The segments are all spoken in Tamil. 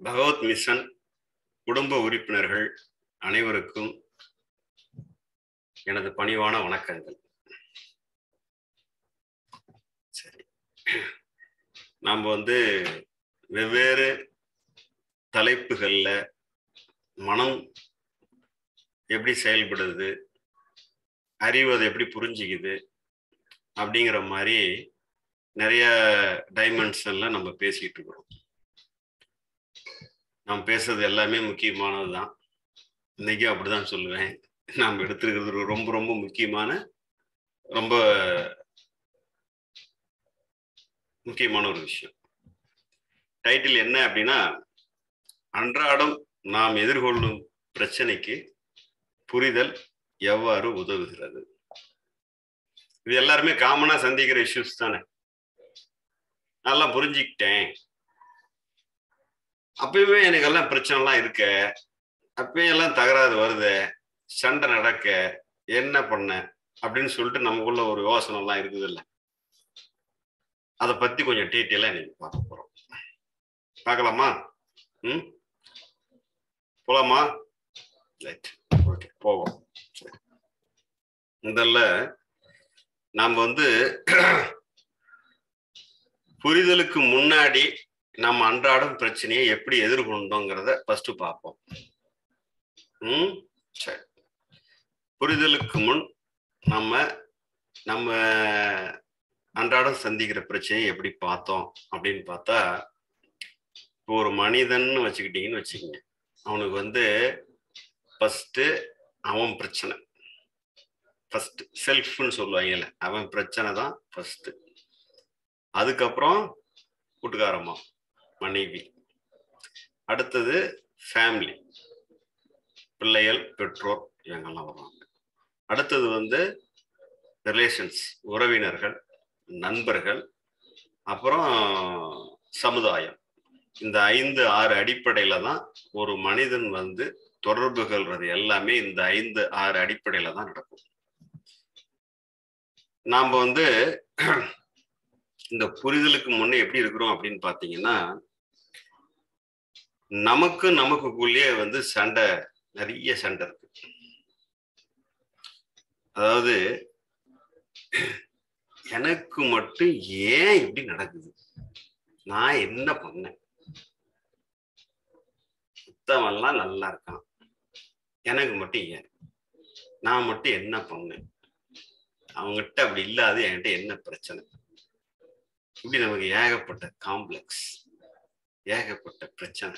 பகவத் மிஷன் குடும்ப உறுப்பினர்கள் அனைவருக்கும் எனது பணிவான வணக்கங்கள் சரி நாம் வந்து வெவ்வேறு தலைப்புகள்ல மனம் எப்படி செயல்படுது அறிவு அதை எப்படி புரிஞ்சுக்குது அப்படிங்கிற மாதிரி நிறைய டைமென்ஷன்ல நம்ம பேசிட்டு இருக்கிறோம் நாம் பேசுறது எல்லாமே முக்கியமானது தான் இன்னைக்கும் அப்படிதான் சொல்லுவேன் நாம் எடுத்திருக்கிறது ரொம்ப ரொம்ப முக்கியமான ரொம்ப முக்கியமான ஒரு விஷயம் டைட்டில் என்ன அப்படின்னா அன்றாடம் நாம் எதிர்கொள்ளும் பிரச்சனைக்கு புரிதல் எவ்வாறு உதவுகிறது இது எல்லாருமே காமனா சந்திக்கிற இஷ்யூஸ் தானே நல்லா புரிஞ்சுக்கிட்டேன் அப்பயுமே எனக்கு எல்லாம் பிரச்சனைலாம் இருக்க அப்பயும் எல்லாம் தகராறு வருது சண்டை நடக்க என்ன பண்ண அப்படின்னு சொல்லிட்டு நமக்குள்ள ஒரு யோசனை எல்லாம் இருக்குது இல்லை அதை பத்தி கொஞ்சம் டீட்டெயிலா இன்னைக்கு பார்க்க போறோம் பார்க்கலாமா ம் போலாமா ரைட் ஓகே போவோம் சரி முதல்ல நாம் வந்து புரிதலுக்கு முன்னாடி நம்ம அன்றாடம் பிரச்சனையை எப்படி எதிர்கொண்டோங்கிறத ஃபர்ஸ்ட் பார்ப்போம் ம் சரி புரிதலுக்கு முன் நம்ம நம்ம அன்றாடம் சந்திக்கிற பிரச்சனையை எப்படி பார்த்தோம் அப்படின்னு பார்த்தா இப்போ ஒரு மனிதன் வச்சுக்கிட்டீங்கன்னு வச்சுக்கோங்க அவனுக்கு வந்து ஃபஸ்ட்டு அவன் பிரச்சனை ஃபர்ஸ்ட் செல்ஃப்னு சொல்லுவாங்கல்ல அவன் பிரச்சனை தான் ஃபர்ஸ்ட் அதுக்கப்புறம் கூட்டுக்காரம்மா மனைவி அடுத்தது ஃபேமிலி பிள்ளைகள் பெற்றோர் இவங்கெல்லாம் வருவாங்க அடுத்தது வந்து ரிலேஷன்ஸ் உறவினர்கள் நண்பர்கள் அப்புறம் சமுதாயம் இந்த ஐந்து ஆறு அடிப்படையில தான் ஒரு மனிதன் வந்து தொடர்பு கொள்றது எல்லாமே இந்த ஐந்து ஆறு அடிப்படையில தான் நடக்கும் நாம் வந்து இந்த புரிதலுக்கு முன்னே எப்படி இருக்கிறோம் அப்படின்னு பார்த்தீங்கன்னா நமக்கு நமக்குள்ளேயே வந்து சண்டை நிறைய சண்டை இருக்கு அதாவது எனக்கு மட்டும் ஏன் இப்படி நடக்குது நான் என்ன பண்ணேன் சுத்தமெல்லாம் நல்லா இருக்கான் எனக்கு மட்டும் ஏன் நான் மட்டும் என்ன பண்ணேன் அவங்ககிட்ட அப்படி இல்லாது என்கிட்ட என்ன பிரச்சனை இப்படி நமக்கு ஏகப்பட்ட காம்ப்ளெக்ஸ் ஏகப்பட்ட பிரச்சனை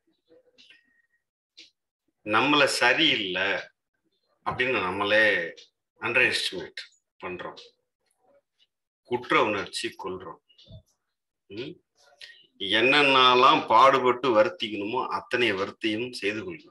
நம்மளை சரியில்லை அப்படின்னு நம்மளே அண்டர் எஸ்டிமேட் பண்றோம் குற்ற உணர்ச்சி கொள்றோம் என்னென்னலாம் பாடுபட்டு வருத்திக்கணுமோ அத்தனை வருத்தியும் செய்து கொள்கிறோம்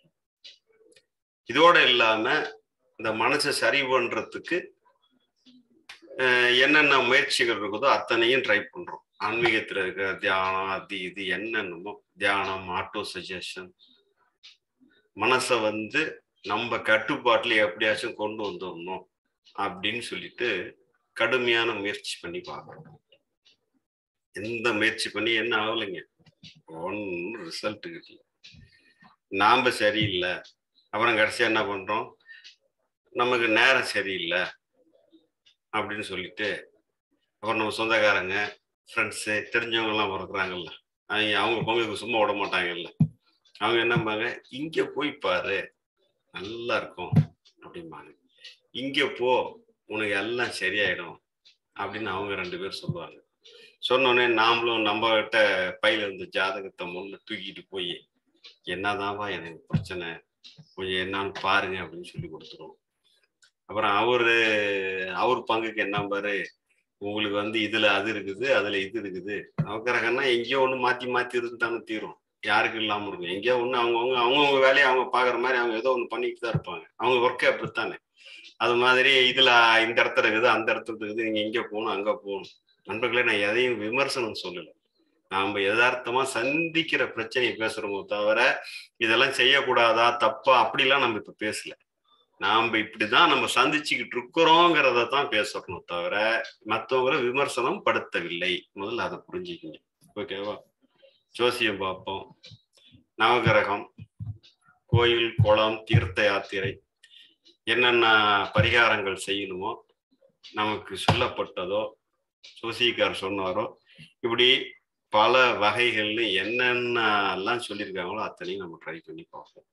இதோட இல்லாம இந்த மனசை சரி பண்றதுக்கு என்னென்ன முயற்சிகள் இருக்குதோ அத்தனையும் ட்ரை பண்றோம் ஆன்மீகத்துல இருக்கிற தியானம் அது இது என்னென்னமோ தியானம் ஆட்டோ சஜஷன் மனசை வந்து நம்ம கட்டுப்பாட்டுல எப்படியாச்சும் கொண்டு வந்துடணும் அப்படின்னு சொல்லிட்டு கடுமையான முயற்சி பண்ணி பார்க்கறோம் எந்த முயற்சி பண்ணி என்ன ஆகலைங்க ஒன்றும் ரிசல்ட் இல்லை நாம சரியில்லை அப்புறம் கடைசியா என்ன பண்றோம் நமக்கு நேரம் சரியில்லை அப்படின்னு சொல்லிட்டு அப்புறம் நம்ம சொந்தக்காரங்க ஃப்ரெண்ட்ஸு தெரிஞ்சவங்கலாம் இருக்கிறாங்கல்ல அவங்க அவங்க பொங்கலுக்கு சும்மா விட மாட்டாங்கல்ல அவங்க என்னம்பாங்க இங்கே போய் பாரு நல்லா இருக்கும் அப்படிம்பாங்க இங்கே போ உனக்கு எல்லாம் சரியாயிடும் அப்படின்னு அவங்க ரெண்டு பேரும் சொல்லுவாங்க சொன்னோடனே நாமளும் நம்ம கிட்ட பையில இருந்த ஜாதகத்தை முன்ன தூக்கிட்டு போய் என்னதான்ப்பா எனக்கு பிரச்சனை கொஞ்சம் என்னன்னு பாருங்க அப்படின்னு சொல்லி கொடுத்துருவோம் அப்புறம் அவரு அவர் பங்குக்கு என்ன பாரு உங்களுக்கு வந்து இதுல அது இருக்குது அதுல இது இருக்குது நவக்கிரகம்னா எங்கேயோ ஒண்ணு மாத்தி மாத்தி இருந்தானு தீரும் யாருக்கு இல்லாம இருக்கும் எங்கேயோ ஒண்ணு அவங்கவுங்க அவங்கவுங்க வேலையை அவங்க பாக்குற மாதிரி அவங்க ஏதோ ஒண்ணு பண்ணிட்டு தான் இருப்பாங்க அவங்க ஒர்க்கே அப்படித்தானே அது மாதிரி இதுல இந்த இடத்துல இருக்குது அந்த இடத்துல இருக்குது நீங்க இங்க போகணும் அங்க போகணும் நண்பர்களே நான் எதையும் விமர்சனம் சொல்லல நாம யதார்த்தமா சந்திக்கிற பிரச்சனையை பேசுறோமோ தவிர இதெல்லாம் செய்யக்கூடாதா தப்பா அப்படிலாம் நம்ம இப்ப பேசல நாம இப்படிதான் நம்ம சந்திச்சுக்கிட்டு இருக்கிறோங்கிறத தான் பேசணும் தவிர மற்றவங்களை விமர்சனம் படுத்தவில்லை முதல்ல அதை புரிஞ்சுக்கிங்க ஓகேவா ஜோசியம் பார்ப்போம் நவகிரகம் கோயில் குளம் தீர்த்த யாத்திரை என்னென்ன பரிகாரங்கள் செய்யணுமோ நமக்கு சொல்லப்பட்டதோ சோசிக்கார் சொன்னாரோ இப்படி பல வகைகள்ல என்னென்ன எல்லாம் சொல்லியிருக்காங்களோ அத்தனையும் நம்ம ட்ரை பண்ணி பார்ப்போம்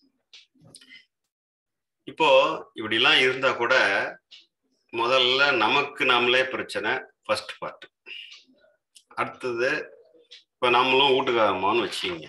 இப்போ இப்படிலாம் இருந்தா கூட முதல்ல நமக்கு நாமளே பிரச்சனை ஃபர்ஸ்ட் பார்ட் அடுத்தது இப்போ நம்மளும் வீட்டுக்காரமான்னு வச்சுக்கிங்க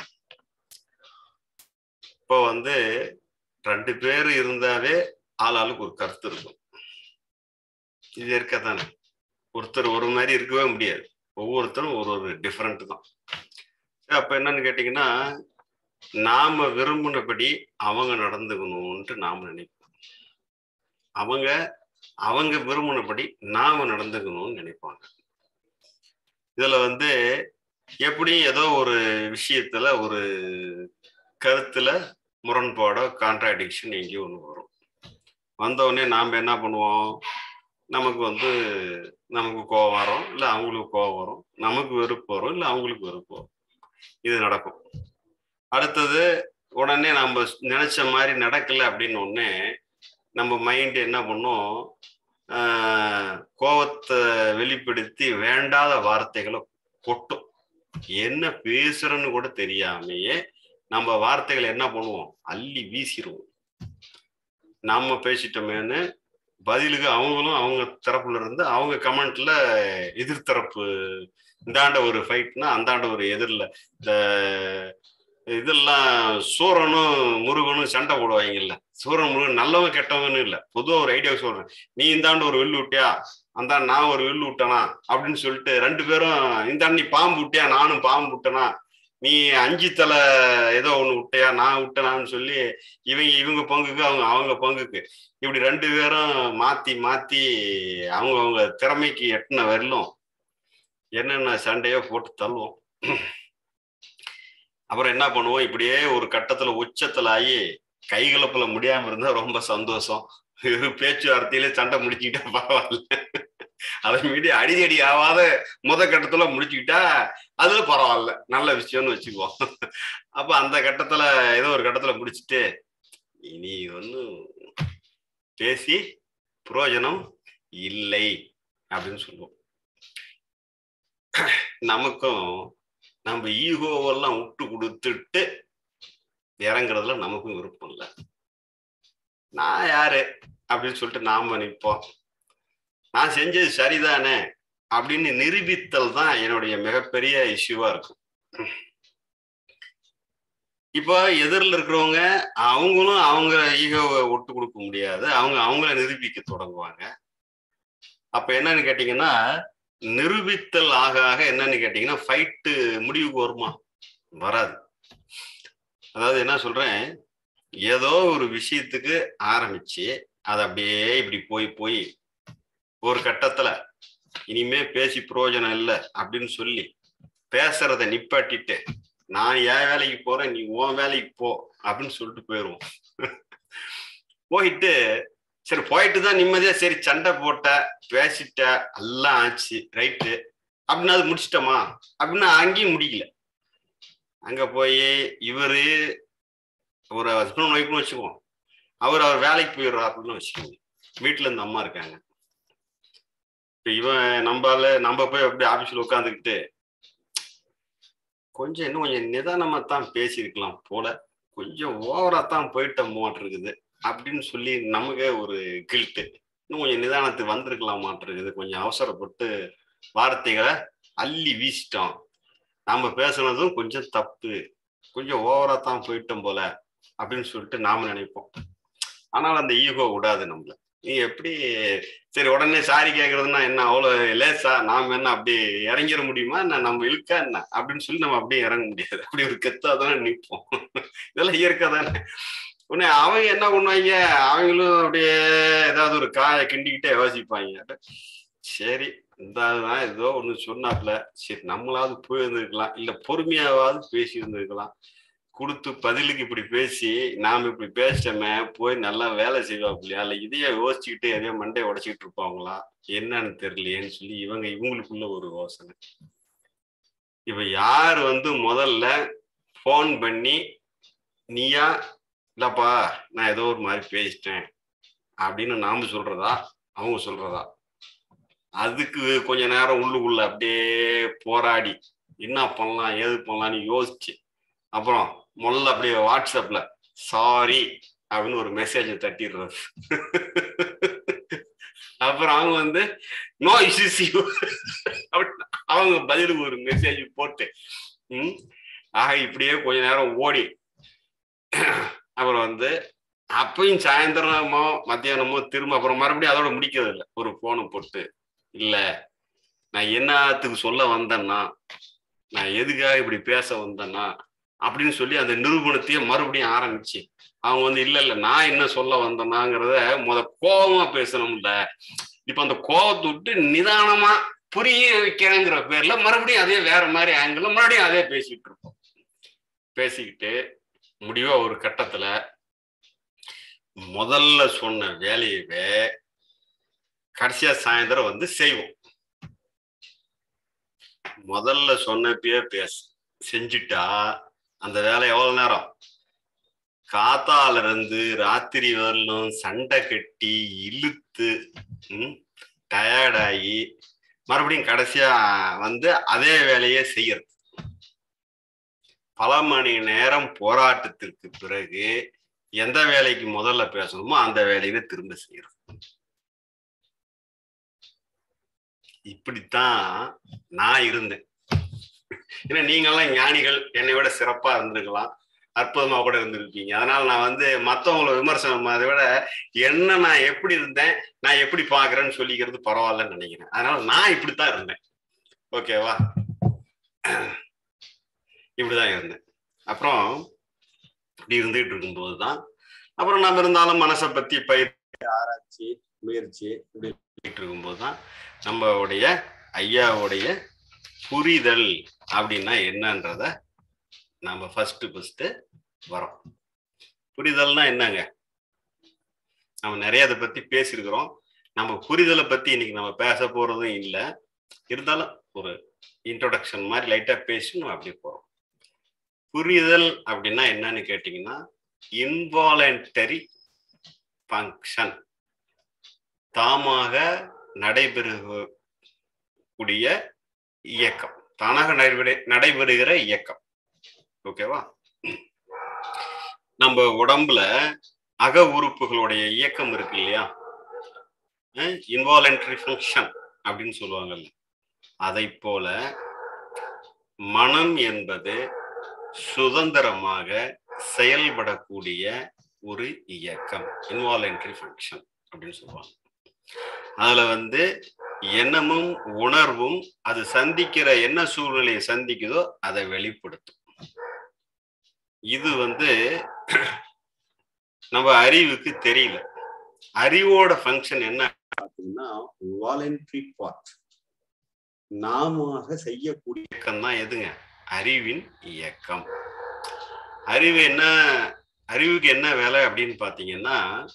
இப்போ வந்து ரெண்டு பேர் இருந்தாவே ஆள் ஆளுக்கு ஒரு கருத்து இருக்கும் இது இருக்கத்தானே ஒருத்தர் ஒரு மாதிரி இருக்கவே முடியாது ஒவ்வொருத்தரும் ஒரு ஒரு டிஃப்ரெண்ட் தான் அப்ப என்னன்னு கேட்டீங்கன்னா நாம விரும்பினபடி அவங்க நடந்துக்கணும்ன்ட்டு நாம நினைப்போம் அவங்க அவங்க விரும்பினபடி நாம நடந்துக்கணும்னு நினைப்பாங்க இதுல வந்து எப்படி ஏதோ ஒரு விஷயத்துல ஒரு கருத்துல முரண்பாடோ கான்ட்ராடிக்ஷன் எங்கேயோ ஒன்று வரும் வந்தவுடனே நாம் என்ன பண்ணுவோம் நமக்கு வந்து நமக்கு கோவம் வரும் இல்லை அவங்களுக்கு கோவம் வரும் நமக்கு வெறுப்பு வரும் இல்லை அவங்களுக்கு வெறுப்பு வரும் இது நடக்கும் அடுத்தது உடனே நம்ம நினைச்ச மாதிரி நடக்கல அப்படின்னு உடனே நம்ம மைண்ட் என்ன பண்ணும் கோவத்தை வெளிப்படுத்தி வேண்டாத வார்த்தைகளை கொட்டும் என்ன பேசுறன்னு கூட தெரியாமையே நம்ம வார்த்தைகளை என்ன பண்ணுவோம் அள்ளி வீசிடுவோம் நாம பேசிட்டோமேன்னு பதிலுக்கு அவங்களும் அவங்க தரப்புல இருந்து அவங்க கமெண்ட்ல எதிர்த்தரப்பு இந்தாண்ட ஒரு ஃபைட்னா அந்தாண்ட ஒரு எதிரில் இந்த இதெல்லாம் சூரனும் முருகனும் சண்டை போடுவாங்கல்ல சூரன் முருகன் நல்லவன் கெட்டவன்னு இல்லை பொதுவாக ஒரு ஐடியா சொல்றேன் நீ இந்தாண்டு ஒரு வில்லு விட்டியா அந்த நான் ஒரு வில்லு விட்டனா அப்படின்னு சொல்லிட்டு ரெண்டு பேரும் இந்தாண்டு நீ பாம்பு விட்டியா நானும் பாம்பு விட்டனா நீ அஞ்சு தலை ஏதோ ஒன்று விட்டையா நான் விட்டனான்னு சொல்லி இவங்க இவங்க பங்குக்கு அவங்க அவங்க பங்குக்கு இப்படி ரெண்டு பேரும் மாத்தி மாத்தி அவங்க அவங்க திறமைக்கு எட்டின வரலும் என்னென்ன சண்டையோ போட்டு தள்ளுவோம் அப்புறம் என்ன பண்ணுவோம் இப்படியே ஒரு கட்டத்துல உச்சத்துல ஆகி கைகலப்புல முடியாம இருந்தா ரொம்ப சந்தோஷம் பேச்சுவார்த்தையிலே சண்டை முடிச்சுக்கிட்டா பரவாயில்ல அதை மீறி அடிதடி ஆகாத முத கட்டத்துல முடிச்சுக்கிட்டா அதுல பரவாயில்ல நல்ல விஷயம்னு வச்சுக்குவோம் அப்ப அந்த கட்டத்துல ஏதோ ஒரு கட்டத்துல முடிச்சுட்டு இனி ஒன்னு பேசி புரோஜனம் இல்லை அப்படின்னு சொல்லுவோம் நமக்கும் நம்ம ஈகோவெல்லாம் விட்டு கொடுத்துட்டு இறங்குறதுல நமக்கும் விருப்பம் இல்லை நான் யாரு அப்படின்னு சொல்லிட்டு நாம நிற்போம் நான் செஞ்சது சரிதானே அப்படின்னு நிரூபித்தல் தான் என்னுடைய மிகப்பெரிய இஷ்யூவா இருக்கும் இப்போ எதிரில் இருக்கிறவங்க அவங்களும் அவங்க ஈகோவை விட்டு கொடுக்க முடியாது அவங்க அவங்கள நிரூபிக்க தொடங்குவாங்க அப்ப என்னன்னு கேட்டீங்கன்னா நிரூபித்தல் ஆக ஆக என்னன்னு கேட்டீங்கன்னா ஃபைட்டு முடிவுக்கு வருமா வராது அதாவது என்ன சொல்றேன் ஏதோ ஒரு விஷயத்துக்கு ஆரம்பிச்சு அது அப்படியே இப்படி போய் போய் ஒரு கட்டத்துல இனிமே பேசி பிரயோஜனம் இல்லை அப்படின்னு சொல்லி பேசுறத நிப்பாட்டிட்டு நான் என் வேலைக்கு போறேன் நீ உன் வேலைக்கு போ அப்படின்னு சொல்லிட்டு போயிடுவோம் போயிட்டு சரி போயிட்டு தான் நிம்மதியா சரி சண்டை போட்ட பேசிட்ட எல்லாம் ஆச்சு ரைட்டு அப்படின்னு அது முடிச்சிட்டோமா அப்படின்னு அங்கேயும் முடிக்கல அங்க போய் இவரு ஒரு ஹஸ்பண்ட் ஒய்ஃப்னு வச்சுக்குவோம் அவர் அவர் வேலைக்கு போயிடுறா அப்படின்னு வச்சுக்கோங்க வீட்டுல இருந்து அம்மா இருக்காங்க இப்ப இவன் நம்மளால நம்ம போய் அப்படி ஆபீஸ்ல உட்காந்துக்கிட்டு கொஞ்சம் இன்னும் கொஞ்சம் நிதானமா தான் பேசியிருக்கலாம் போல கொஞ்சம் ஓவரா தான் போயிட்ட இருக்குது அப்படின்னு சொல்லி நமக்கே ஒரு கில்ட்டு இன்னும் கொஞ்சம் நிதானத்துக்கு வந்திருக்கலாமாட்டிருக்குது கொஞ்சம் அவசரப்பட்டு வார்த்தைகளை அள்ளி வீசிட்டோம் நாம பேசுனதும் கொஞ்சம் தப்பு கொஞ்சம் ஓவரா தான் போயிட்டோம் போல அப்படின்னு சொல்லிட்டு நாம நினைப்போம் ஆனால் அந்த ஈகோ விடாது நம்மள நீ எப்படி சரி உடனே சாரி கேட்கறதுன்னா என்ன அவ்வளோ லேசா நாம என்ன அப்படி இறங்கிட முடியுமா என்ன நம்ம இழுக்கா என்ன அப்படின்னு சொல்லி நம்ம அப்படியே இறங்க முடியாது அப்படி ஒரு கெத்தா தானே நிற்போம் இதெல்லாம் இயற்கை தானே உடனே அவங்க என்ன பண்ணுவாங்க அவங்களும் அப்படியே ஏதாவது ஒரு காயை கிண்டிக்கிட்டே யோசிப்பாங்க சரி இந்த தான் ஏதோ ஒன்று சொன்னாப்ல சரி நம்மளாவது போயிருந்துருக்கலாம் இல்லை பொறுமையாவது பேசி இருந்திருக்கலாம் கொடுத்து பதிலுக்கு இப்படி பேசி நாம் இப்படி பேசிட்டோமே போய் நல்லா வேலை செய்வாப்லையா இல்லை இதையே யோசிச்சுக்கிட்டு எதையோ மண்டையை உடச்சிக்கிட்டு இருப்பாங்களா என்னன்னு தெரியலையேன்னு சொல்லி இவங்க இவங்களுக்குள்ள ஒரு யோசனை இப்ப யார் வந்து முதல்ல ஃபோன் பண்ணி நீயா இல்லப்பா நான் ஏதோ ஒரு மாதிரி பேசிட்டேன் அப்படின்னு நாம சொல்றதா அவங்க சொல்றதா அதுக்கு கொஞ்ச நேரம் உள்ளுக்குள்ள அப்படியே போராடி என்ன பண்ணலாம் ஏது பண்ணலாம்னு யோசிச்சு அப்புறம் முதல்ல அப்படியே வாட்ஸ்அப்ல சாரி அப்படின்னு ஒரு மெசேஜ் தட்டிடுறது அப்புறம் அவங்க வந்து நோ இஷ்யூஸ் அப்படின்னு அவங்க பதிலுக்கு ஒரு மெசேஜ் போட்டு ம் ஆக இப்படியே கொஞ்ச நேரம் ஓடி அப்புறம் வந்து அப்பயும் சாயந்தரமோ மத்தியானமோ திரும்ப அப்புறம் மறுபடியும் அதோட முடிக்கிறது இல்லை ஒரு போனை போட்டு இல்ல நான் என்னத்துக்கு சொல்ல வந்தேன்னா நான் எதுக்காக இப்படி பேச வந்தேன்னா அப்படின்னு சொல்லி அந்த நிரூபணத்தையே மறுபடியும் ஆரம்பிச்சு அவங்க வந்து இல்ல இல்ல நான் என்ன சொல்ல வந்தேனாங்கிறத முத கோபமா பேசணும்ல இப்ப அந்த கோபத்தை விட்டு நிதானமா புரிய வைக்கிறேங்கிற பேர்ல மறுபடியும் அதே வேற மாதிரி ஆங்கிள் மறுபடியும் அதே பேசிட்டு இருப்போம் பேசிக்கிட்டு முடிவா ஒரு கட்டத்துல முதல்ல சொன்ன வேலையவே கடைசியா சாயந்தரம் வந்து செய்வோம் முதல்ல சொன்னப்பயே பேச செஞ்சுட்டா அந்த வேலை எவ்வளவு நேரம் காத்தால இருந்து ராத்திரி வரலும் சண்டை கட்டி இழுத்து டயர்டாகி மறுபடியும் கடைசியா வந்து அதே வேலையை செய்யறது பல மணி நேரம் போராட்டத்திற்கு பிறகு எந்த வேலைக்கு முதல்ல பேசணுமோ அந்த வேலையை திரும்ப செய்யறது இப்படித்தான் நான் இருந்தேன் ஏன்னா நீங்கெல்லாம் ஞானிகள் என்னை விட சிறப்பா இருந்திருக்கலாம் அற்புதமா கூட இருந்திருப்பீங்க அதனால நான் வந்து மற்றவங்கள விமர்சனம் அதை விட என்ன நான் எப்படி இருந்தேன் நான் எப்படி பாக்குறேன்னு சொல்லிக்கிறது பரவாயில்லன்னு நினைக்கிறேன் அதனால நான் இப்படித்தான் இருந்தேன் ஓகேவா இப்படிதான் இருந்தேன் அப்புறம் இப்படி இருந்துகிட்டு இருக்கும்போது தான் அப்புறம் நம்ம இருந்தாலும் மனசை பத்தி பயிற்சி ஆராய்ச்சி முயற்சி இப்படி இருக்கும்போது தான் நம்மளுடைய ஐயாவுடைய புரிதல் அப்படின்னா என்னன்றத நம்ம ஃபர்ஸ்ட் ஃபர்ஸ்ட் வரோம் புரிதல்னா என்னங்க நம்ம நிறைய அதை பத்தி பேசியிருக்கிறோம் நம்ம புரிதலை பத்தி இன்னைக்கு நம்ம பேச போறதும் இல்லை இருந்தாலும் ஒரு இன்ட்ரோடக்ஷன் மாதிரி லைட்டா பேசணும் அப்படி போறோம் புரிதல் அப்படின்னா என்னன்னு கேட்டீங்கன்னா இன்வாலண்டரி ஃபங்க்ஷன் தாமாக நடைபெறக்கூடிய இயக்கம் தானாக நடைபெற நடைபெறுகிற இயக்கம் ஓகேவா நம்ம உடம்புல அக உறுப்புகளுடைய இயக்கம் இருக்கு இல்லையா இன்வாலண்டரி ஃபங்க்ஷன் அப்படின்னு சொல்லுவாங்கல்ல அதை போல மனம் என்பது சுதந்திரமாக செயல்படக்கூடிய ஒரு இயக்கம் இன்வாலண்டரி ஃபங்க்ஷன் அப்படின்னு சொல்லுவாங்க அதுல வந்து எண்ணமும் உணர்வும் அது சந்திக்கிற என்ன சூழ்நிலையை சந்திக்குதோ அதை வெளிப்படுத்தும் இது வந்து நம்ம அறிவுக்கு தெரியல அறிவோட ஃபங்க்ஷன் என்ன பார்த்தீங்கன்னா வாலண்டரி பார்ட் நாம செய்யக்கூடிய இயக்கம் தான் எதுங்க அறிவின் இயக்கம் அறிவு என்ன அறிவுக்கு என்ன வேலை அப்படின்னு பார்த்தீங்கன்னா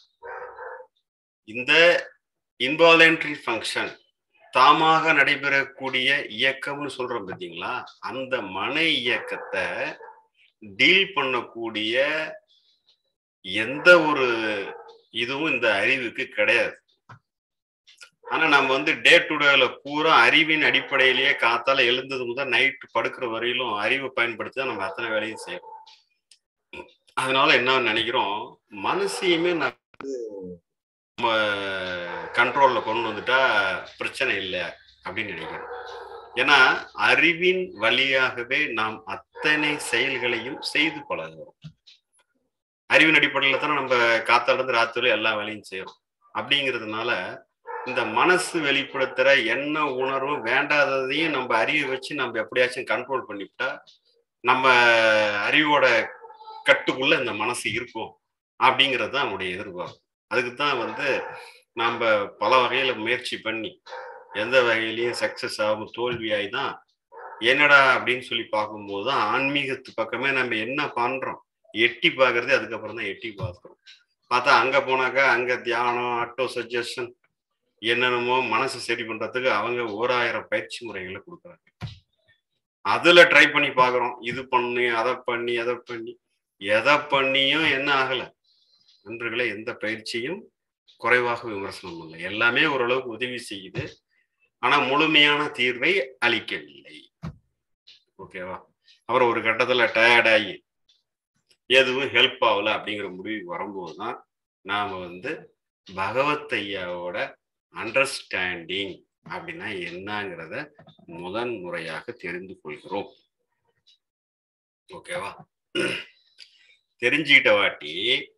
இந்த இன்வாலண்டரி ஃபங்க்ஷன் தாமாக நடைபெறக்கூடிய இயக்கம்னு சொல்றோம் பார்த்தீங்களா அந்த மன இயக்கத்தை டீல் பண்ணக்கூடிய எந்த ஒரு இதுவும் இந்த அறிவுக்கு கிடையாது ஆனா நம்ம வந்து டே டு டேல பூரா அறிவின் அடிப்படையிலேயே காத்தால எழுந்தது முதல் நைட்டு படுக்கிற வரையிலும் அறிவை பயன்படுத்தி தான் நம்ம அத்தனை வேலையும் செய்யறோம் அதனால என்ன நினைக்கிறோம் மனசையுமே நம்ம கண்ட்ரோல்ல கொண்டு வந்துட்டா பிரச்சனை இல்லை அப்படின்னு நினைக்கிறோம் ஏன்னா அறிவின் வழியாகவே நாம் அத்தனை செயல்களையும் செய்து பழகிறோம் அறிவின் அடிப்படையில தானே நம்ம காத்தால இருந்து ராத்திரி எல்லா வேலையும் செய்யறோம் அப்படிங்கிறதுனால இந்த மனசு வெளிப்படுத்துற என்ன உணர்வும் வேண்டாததையும் நம்ம அறிவை வச்சு நம்ம எப்படியாச்சும் கண்ட்ரோல் பண்ணிவிட்டா நம்ம அறிவோட கட்டுக்குள்ள இந்த மனசு இருக்கும் அப்படிங்கிறது தான் நம்முடைய எதிர்பார்ப்பு அதுக்கு தான் வந்து நம்ம பல வகையில முயற்சி பண்ணி எந்த வகையிலையும் சக்சஸ் ஆகும் தோல்வியாய் தான் என்னடா அப்படின்னு சொல்லி பார்க்கும்போது தான் ஆன்மீகத்து பக்கமே நம்ம என்ன பண்றோம் எட்டி பார்க்கறதே அதுக்கப்புறம் தான் எட்டி பார்க்குறோம் பார்த்தா அங்க போனாக்கா அங்க தியானம் ஆட்டோ சஜஷன் என்னென்னமோ மனசு சரி பண்றதுக்கு அவங்க ஓராயிரம் பயிற்சி முறைகளை கொடுக்குறாங்க அதுல ட்ரை பண்ணி பாக்குறோம் இது பண்ணி அதை பண்ணி அதை பண்ணி எதை பண்ணியும் என்ன ஆகல நண்பர்களே எந்த பயிற்சியும் குறைவாக விமர்சனம் இல்லை எல்லாமே ஓரளவுக்கு உதவி செய்யுது ஆனா முழுமையான தீர்வை அளிக்கவில்லை ஓகேவா அப்புறம் ஒரு கட்டத்துல டயர்ட் ஆகி எதுவும் ஹெல்ப் ஆகல அப்படிங்கிற முடிவுக்கு வரும்போது தான் நாம வந்து பகவத் ஐயாவோட அண்டர்ஸ்டாண்டிங் அப்படின்னா என்னங்கிறத முதன் முறையாக தெரிந்து கொள்கிறோம் ஓகேவா தெரிஞ்சுக்கிட்ட வாட்டி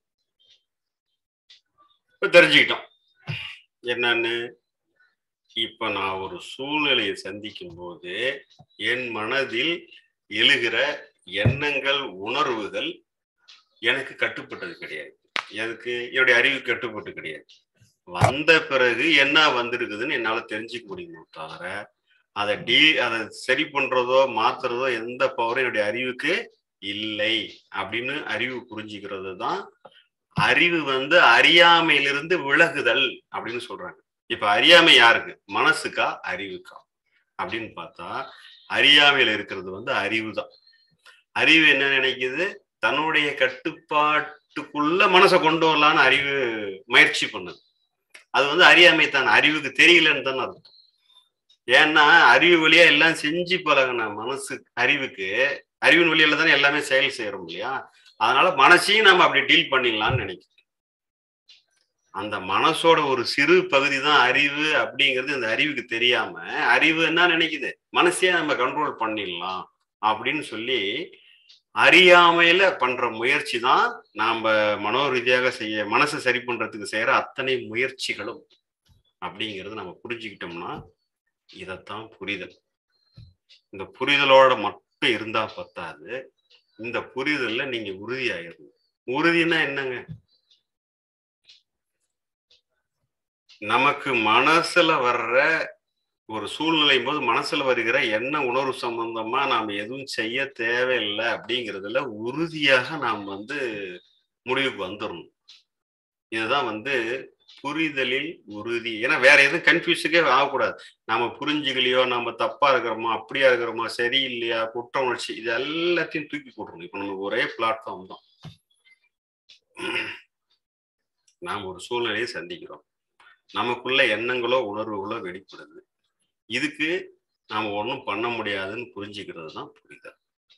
இப்ப தெரிஞ்சுக்கிட்டோம் என்னன்னு இப்ப நான் ஒரு சூழ்நிலையை சந்திக்கும் போது என் மனதில் எழுகிற எண்ணங்கள் உணர்வுகள் எனக்கு கட்டுப்பட்டது கிடையாது எனக்கு என்னுடைய அறிவு கட்டுப்பட்டு கிடையாது வந்த பிறகு என்ன வந்திருக்குதுன்னு என்னால தெரிஞ்சுக்க முடியுமோ தவிர அதை டீ அதை சரி பண்றதோ மாத்துறதோ எந்த பவரும் என்னுடைய அறிவுக்கு இல்லை அப்படின்னு அறிவு புரிஞ்சுக்கிறது தான் அறிவு வந்து அறியாமையிலிருந்து விலகுதல் அப்படின்னு சொல்றாங்க இப்ப அறியாமை யாருக்கு மனசுக்கா அறிவுக்கா அப்படின்னு பார்த்தா அறியாமையில இருக்கிறது வந்து அறிவு தான் அறிவு என்ன நினைக்குது தன்னுடைய கட்டுப்பாட்டுக்குள்ள மனசை கொண்டு வரலான்னு அறிவு முயற்சி பண்ணுது அது வந்து அறியாமை தான் அறிவுக்கு தெரியலன்னு தான் அர்த்தம் ஏன்னா அறிவு வழியா எல்லாம் செஞ்சு பழகின மனசு அறிவுக்கு அறிவின் வழியில தானே எல்லாமே செயல் செய்யறோம் இல்லையா அதனால மனசையும் நம்ம அப்படி டீல் பண்ணிடலாம்னு நினைக்கிறோம் அந்த மனசோட ஒரு சிறு பகுதி தான் அறிவு அப்படிங்கிறது இந்த அறிவுக்கு தெரியாம அறிவு என்ன நினைக்குது மனசையே நம்ம கண்ட்ரோல் பண்ணிடலாம் அப்படின்னு சொல்லி அறியாமையில பண்ற முயற்சி தான் நாம மனோ ரீதியாக செய்ய மனசை சரி பண்றதுக்கு செய்யற அத்தனை முயற்சிகளும் அப்படிங்கிறது நம்ம புரிஞ்சுக்கிட்டோம்னா இதத்தான் புரிதல் இந்த புரிதலோட மட்டும் இருந்தா பத்தாது இந்த புரிதல்ல நீங்க உறுதியாயிரணும் உறுதினா என்னங்க நமக்கு மனசுல வர்ற ஒரு சூழ்நிலை போது மனசுல வருகிற என்ன உணர்வு சம்பந்தமா நாம் எதுவும் செய்ய தேவையில்லை அப்படிங்கிறதுல உறுதியாக நாம் வந்து முடிவுக்கு வந்துடணும் இதுதான் வந்து புரிதலில் உறுதி ஏன்னா வேற எதுவும் கன்ஃபியூஸுக்கே ஆகக்கூடாது நாம புரிஞ்சுக்கலையோ நம்ம தப்பா இருக்கிறோமா அப்படியா இருக்கிறோமா சரியில்லையா குற்ற உணர்ச்சி இது எல்லாத்தையும் தூக்கி போட்டுருணும் இப்ப நமக்கு ஒரே பிளாட்ஃபார்ம் தான் நாம் ஒரு சூழ்நிலையை சந்திக்கிறோம் நமக்குள்ள எண்ணங்களோ உணர்வுகளோ வெளிப்படுது இதுக்கு நாம ஒன்றும் பண்ண முடியாதுன்னு புரிஞ்சுக்கிறது தான் புரிதல்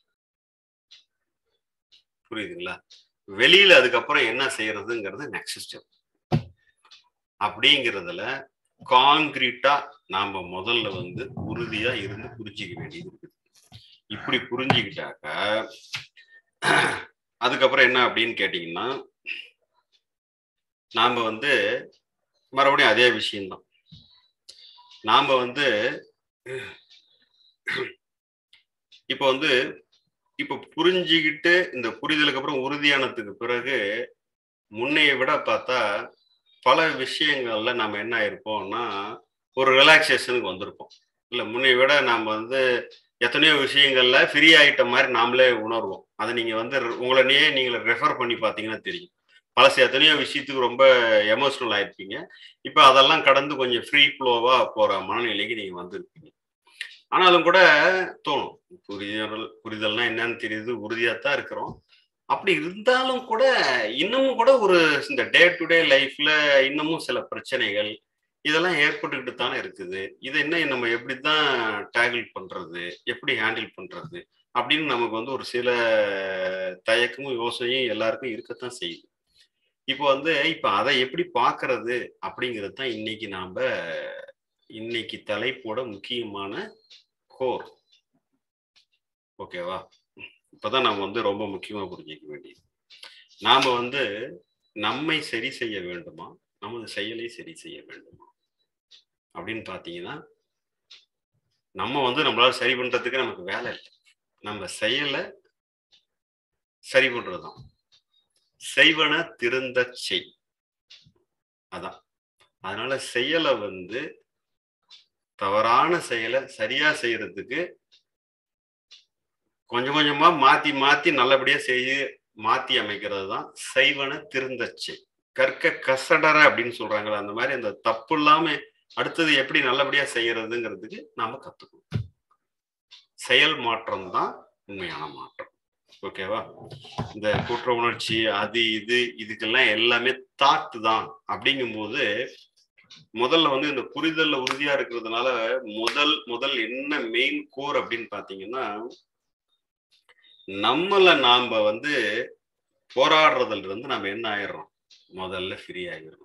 புரியுதுங்களா வெளியில அதுக்கப்புறம் என்ன செய்யறதுங்கிறது நெக்ஸ்ட் ஸ்டெப் அப்படிங்கிறதுல காங்கிரீட்டா நாம முதல்ல வந்து உறுதியா இருந்து புரிஞ்சிக்க வேண்டியது இருக்குது இப்படி புரிஞ்சுக்கிட்டாக்க அதுக்கப்புறம் என்ன அப்படின்னு கேட்டீங்கன்னா நாம வந்து மறுபடியும் அதே விஷயம்தான் நாம வந்து இப்போ வந்து இப்போ புரிஞ்சுக்கிட்டு இந்த புரிதலுக்கு அப்புறம் உறுதியானதுக்கு பிறகு முன்னைய விட பார்த்தா பல விஷயங்கள்ல நம்ம என்ன ஆயிருப்போம்னா ஒரு ரிலாக்ஸேஷனுக்கு வந்திருப்போம் இல்லை முன்னைய விட நாம் வந்து எத்தனையோ விஷயங்கள்ல ஃப்ரீ ஆகிட்ட மாதிரி நாமளே உணர்வோம் அதை நீங்க வந்து உங்களனையே நீங்க ரெஃபர் பண்ணி பார்த்தீங்கன்னா தெரியும் பழசு எத்தனையோ விஷயத்துக்கு ரொம்ப எமோஷனல் ஆயிருப்பீங்க இப்போ அதெல்லாம் கடந்து கொஞ்சம் ஃப்ரீ ஃப்ளோவா போற மனநிலைக்கு நீங்க வந்திருப்பீங்க ஆனாலும் கூட தோணும் புரிதல் புரிதல்னா என்னன்னு தெரியுது உறுதியாத்தான் இருக்கிறோம் அப்படி இருந்தாலும் கூட இன்னமும் கூட ஒரு இந்த டே டு டே லைஃப்ல இன்னமும் சில பிரச்சனைகள் இதெல்லாம் ஏற்பட்டுக்கிட்டு தானே இருக்குது இதை என்ன நம்ம எப்படி தான் டேக்கிள் பண்றது எப்படி ஹேண்டில் பண்றது அப்படின்னு நமக்கு வந்து ஒரு சில தயக்கமும் யோசனையும் எல்லாருக்கும் இருக்கத்தான் செய்யுது இப்போ வந்து இப்போ அதை எப்படி பார்க்கறது அப்படிங்கிறது தான் இன்னைக்கு நாம இன்னைக்கு தலைப்போட முக்கியமான கோர் ஓகேவா இப்பதான் நம்ம வந்து ரொம்ப முக்கியமா புரிஞ்சிக்க வேண்டியது நாம வந்து நம்மை சரி செய்ய வேண்டுமா நமது செயலை சரி செய்ய வேண்டுமா அப்படின்னு பாத்தீங்கன்னா நம்ம வந்து நம்மளால சரி பண்றதுக்கு நமக்கு வேலை இல்லை நம்ம செயலை சரி பண்றதுதான் செய்வன திருந்த செய் அதான் அதனால செயலை வந்து தவறான செயலை சரியா செய்யறதுக்கு கொஞ்சம் கொஞ்சமா மாத்தி மாத்தி நல்லபடியா செய்து மாத்தி அமைக்கிறது தான் செய்வன திருந்தச்சை கற்க கசடற அப்படின்னு சொல்றாங்களா அந்த மாதிரி அந்த தப்பு இல்லாம அடுத்தது எப்படி நல்லபடியா செய்யறதுங்கிறதுக்கு நாம கத்துக்கணும் செயல் மாற்றம் தான் உண்மையான மாற்றம் ஓகேவா இந்த குற்ற உணர்ச்சி அது இது இதுக்கெல்லாம் எல்லாமே தாட்டு தான் அப்படிங்கும்போது முதல்ல வந்து இந்த புரிதல்ல உறுதியா இருக்கிறதுனால முதல் முதல் என்ன மெயின் கோர் அப்படின்னு பாத்தீங்கன்னா நம்மள நாம வந்து போராடுறதுல இருந்து நம்ம என்ன ஆயிடுறோம் முதல்ல ஃப்ரீ ஆகிடுறோம்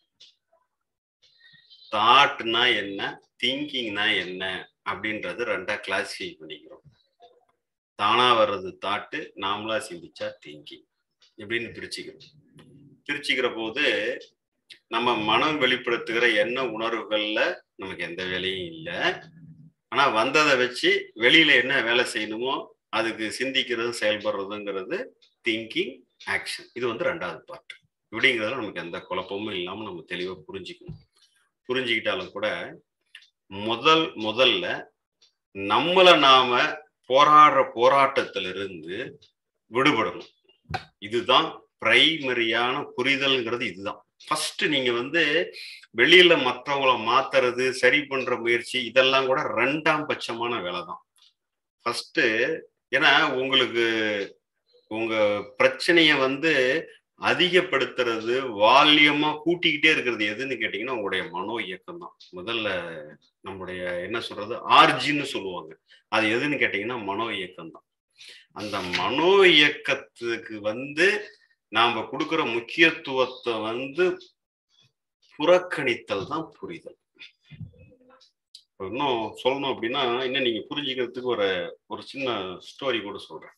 தாட்னா என்ன திங்கிங்னா என்ன அப்படின்றது ரெண்டா கிளாசிஃபை பண்ணிக்கிறோம் தானா வர்றது தாட்டு நாமளா சிந்திச்சா திங்கிங் எப்படின்னு பிரிச்சுக்கிறோம் பிரிச்சுக்கிற போது நம்ம மனம் வெளிப்படுத்துகிற என்ன உணர்வுகள்ல நமக்கு எந்த வேலையும் இல்லை ஆனா வந்ததை வச்சு வெளியில என்ன வேலை செய்யணுமோ அதுக்கு சிந்திக்கிறது செயல்படுறதுங்கிறது திங்கிங் ஆக்ஷன் இது வந்து ரெண்டாவது பார்ட் இப்படிங்கிறதுல நமக்கு எந்த குழப்பமும் இல்லாம நம்ம தெளிவா புரிஞ்சுக்கணும் புரிஞ்சுக்கிட்டாலும் கூட முதல் முதல்ல நம்மளை நாம போராடுற போராட்டத்திலிருந்து விடுபடணும் இதுதான் பிரைமரியான புரிதல்ங்கிறது இதுதான் ஃபர்ஸ்ட் நீங்க வந்து வெளியில மற்றவங்கள மாத்துறது சரி பண்ற முயற்சி இதெல்லாம் கூட ரெண்டாம் பட்சமான வேலை தான் ஃபர்ஸ்ட் ஏன்னா உங்களுக்கு உங்க பிரச்சனைய வந்து அதிகப்படுத்துறது வால்யமா கூட்டிக்கிட்டே இருக்கிறது எதுன்னு கேட்டீங்கன்னா உங்களுடைய மனோ இயக்கம் தான் முதல்ல நம்முடைய என்ன சொல்றது ஆர்ஜின்னு சொல்லுவாங்க அது எதுன்னு கேட்டீங்கன்னா மனோ இயக்கம் தான் அந்த மனோ இயக்கத்துக்கு வந்து நாம கொடுக்குற முக்கியத்துவத்தை வந்து புறக்கணித்தல் தான் புரிதல் இன்னும் சொல்லணும் அப்படின்னா இன்னும் நீங்க புரிஞ்சுக்கிறதுக்கு ஒரு ஒரு சின்ன ஸ்டோரி கூட சொல்றேன்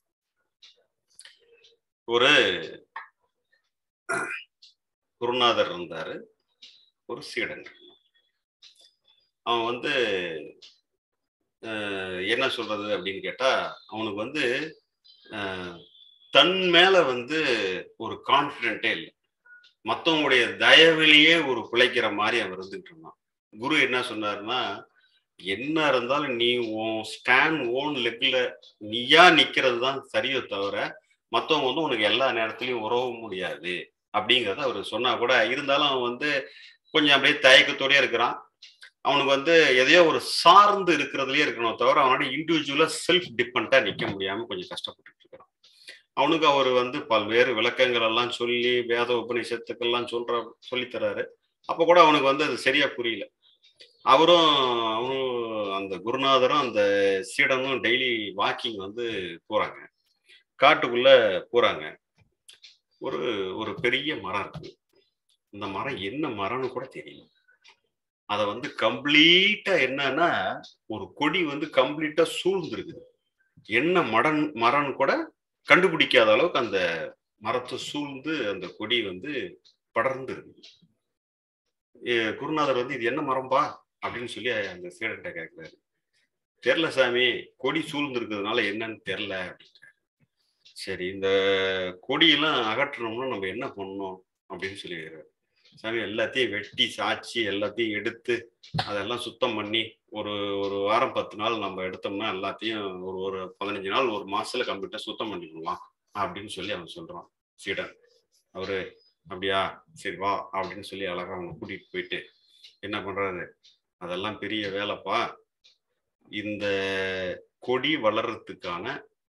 ஒரு குருநாதர் இருந்தாரு ஒரு சீடன் அவன் வந்து என்ன சொல்றது அப்படின்னு கேட்டா அவனுக்கு வந்து தன் மேல வந்து ஒரு கான்பிடென்டே இல்லை மற்றவங்களுடைய தயவிலேயே ஒரு பிழைக்கிற மாதிரி அவன் இருந்துட்டு இருந்தான் குரு என்ன சொன்னாருன்னா என்ன இருந்தாலும் நீ உன் ஸ்டாண்ட் ஓன் லெக்ல நீயா நிக்கிறது தான் சரியோ தவிர மற்றவங்க வந்து உனக்கு எல்லா நேரத்துலையும் உறவ முடியாது அப்படிங்கிறத அவர் சொன்னா கூட இருந்தாலும் அவன் வந்து கொஞ்சம் அப்படியே தயக்கத்தோடய இருக்கிறான் அவனுக்கு வந்து எதையோ ஒரு சார்ந்து இருக்கிறதுலயே இருக்கணும் தவிர அவனோட இண்டிவிஜுவலா செல்ஃப் டிபெண்டா நிக்க முடியாம கொஞ்சம் கஷ்டப்பட்டு இருக்கிறான் அவனுக்கு அவர் வந்து பல்வேறு விளக்கங்கள் எல்லாம் சொல்லி வேத உபநிஷத்துக்கெல்லாம் சொல்ற சொல்லித்தராரு அப்ப கூட அவனுக்கு வந்து அது சரியா புரியல அவரும் அவரும் அந்த குருநாதரும் அந்த சீடனும் டெய்லி வாக்கிங் வந்து போறாங்க காட்டுக்குள்ள போறாங்க ஒரு ஒரு பெரிய மரம் இருக்கு இந்த மரம் என்ன மரம்னு கூட தெரியல அதை வந்து கம்ப்ளீட்டா என்னன்னா ஒரு கொடி வந்து கம்ப்ளீட்டா சூழ்ந்து இருக்குது என்ன மடன் மரம்னு கூட கண்டுபிடிக்காத அளவுக்கு அந்த மரத்தை சூழ்ந்து அந்த கொடி வந்து படர்ந்து இருக்குது குருநாதர் வந்து இது என்ன மரம்பா அப்படின்னு சொல்லி அந்த சீடர்கிட்ட கேட்கிறாரு தெரில சாமி கொடி சூழ்ந்து இருக்கிறதுனால என்னன்னு தெரில அப்படின்றாரு சரி இந்த கொடியெல்லாம் அகற்றணும்னா நம்ம என்ன பண்ணணும் அப்படின்னு சொல்லிடுறாரு சாமி எல்லாத்தையும் வெட்டி சாச்சி எல்லாத்தையும் எடுத்து அதெல்லாம் சுத்தம் பண்ணி ஒரு ஒரு வாரம் பத்து நாள் நம்ம எடுத்தோம்னா எல்லாத்தையும் ஒரு ஒரு பதினஞ்சு நாள் ஒரு மாசத்துல கம்ப்ளீட்டா சுத்தம் பண்ணிக்கலாம் அப்படின்னு சொல்லி அவன் சொல்றான் சீடன் அவரு அப்படியா சரி வா அப்படின்னு சொல்லி அழகா அவனை கூட்டிட்டு போயிட்டு என்ன பண்றாரு அதெல்லாம் பெரிய வேலைப்பா இந்த கொடி வளர்றதுக்கான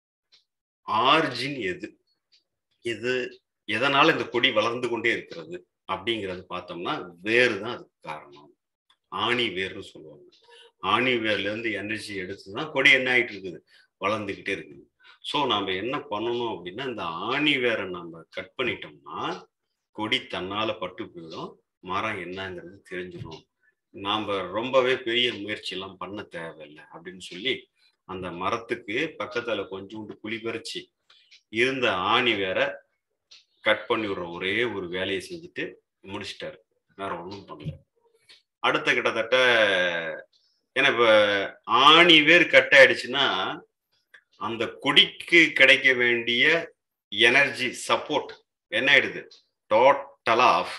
ஆர்ஜின் எது எது எதனால இந்த கொடி வளர்ந்து கொண்டே இருக்கிறது அப்படிங்கிறது பார்த்தோம்னா வேறு தான் அதுக்கு காரணம் ஆணி வேர்னு சொல்லுவாங்க ஆணி வேர்ல இருந்து எனர்ஜி எடுத்து தான் கொடி என்ன ஆயிட்டு இருக்குது வளர்ந்துக்கிட்டே இருக்குது ஸோ நம்ம என்ன பண்ணணும் அப்படின்னா இந்த ஆணி வேரை நம்ம கட் பண்ணிட்டோம்னா கொடி தன்னால பட்டு போயிடும் மரம் என்னங்கிறது தெரிஞ்சிடும் நாம் ரொம்பவே பெரிய முயற்சி எல்லாம் பண்ண தேவையில்லை அப்படின்னு சொல்லி அந்த மரத்துக்கு பக்கத்துல கொஞ்சோண்டு குழி பறிச்சு இருந்த ஆணி வேற கட் பண்ணி விடுற ஒரே ஒரு வேலையை செஞ்சுட்டு முடிச்சிட்டாரு வேற ஒன்றும் பண்ணல அடுத்த கிட்டத்தட்ட ஏன்னா இப்ப ஆணி வேர் கட் ஆயிடுச்சுன்னா அந்த கொடிக்கு கிடைக்க வேண்டிய எனர்ஜி சப்போர்ட் என்ன ஆயிடுது டோட்டலா ஆஃப்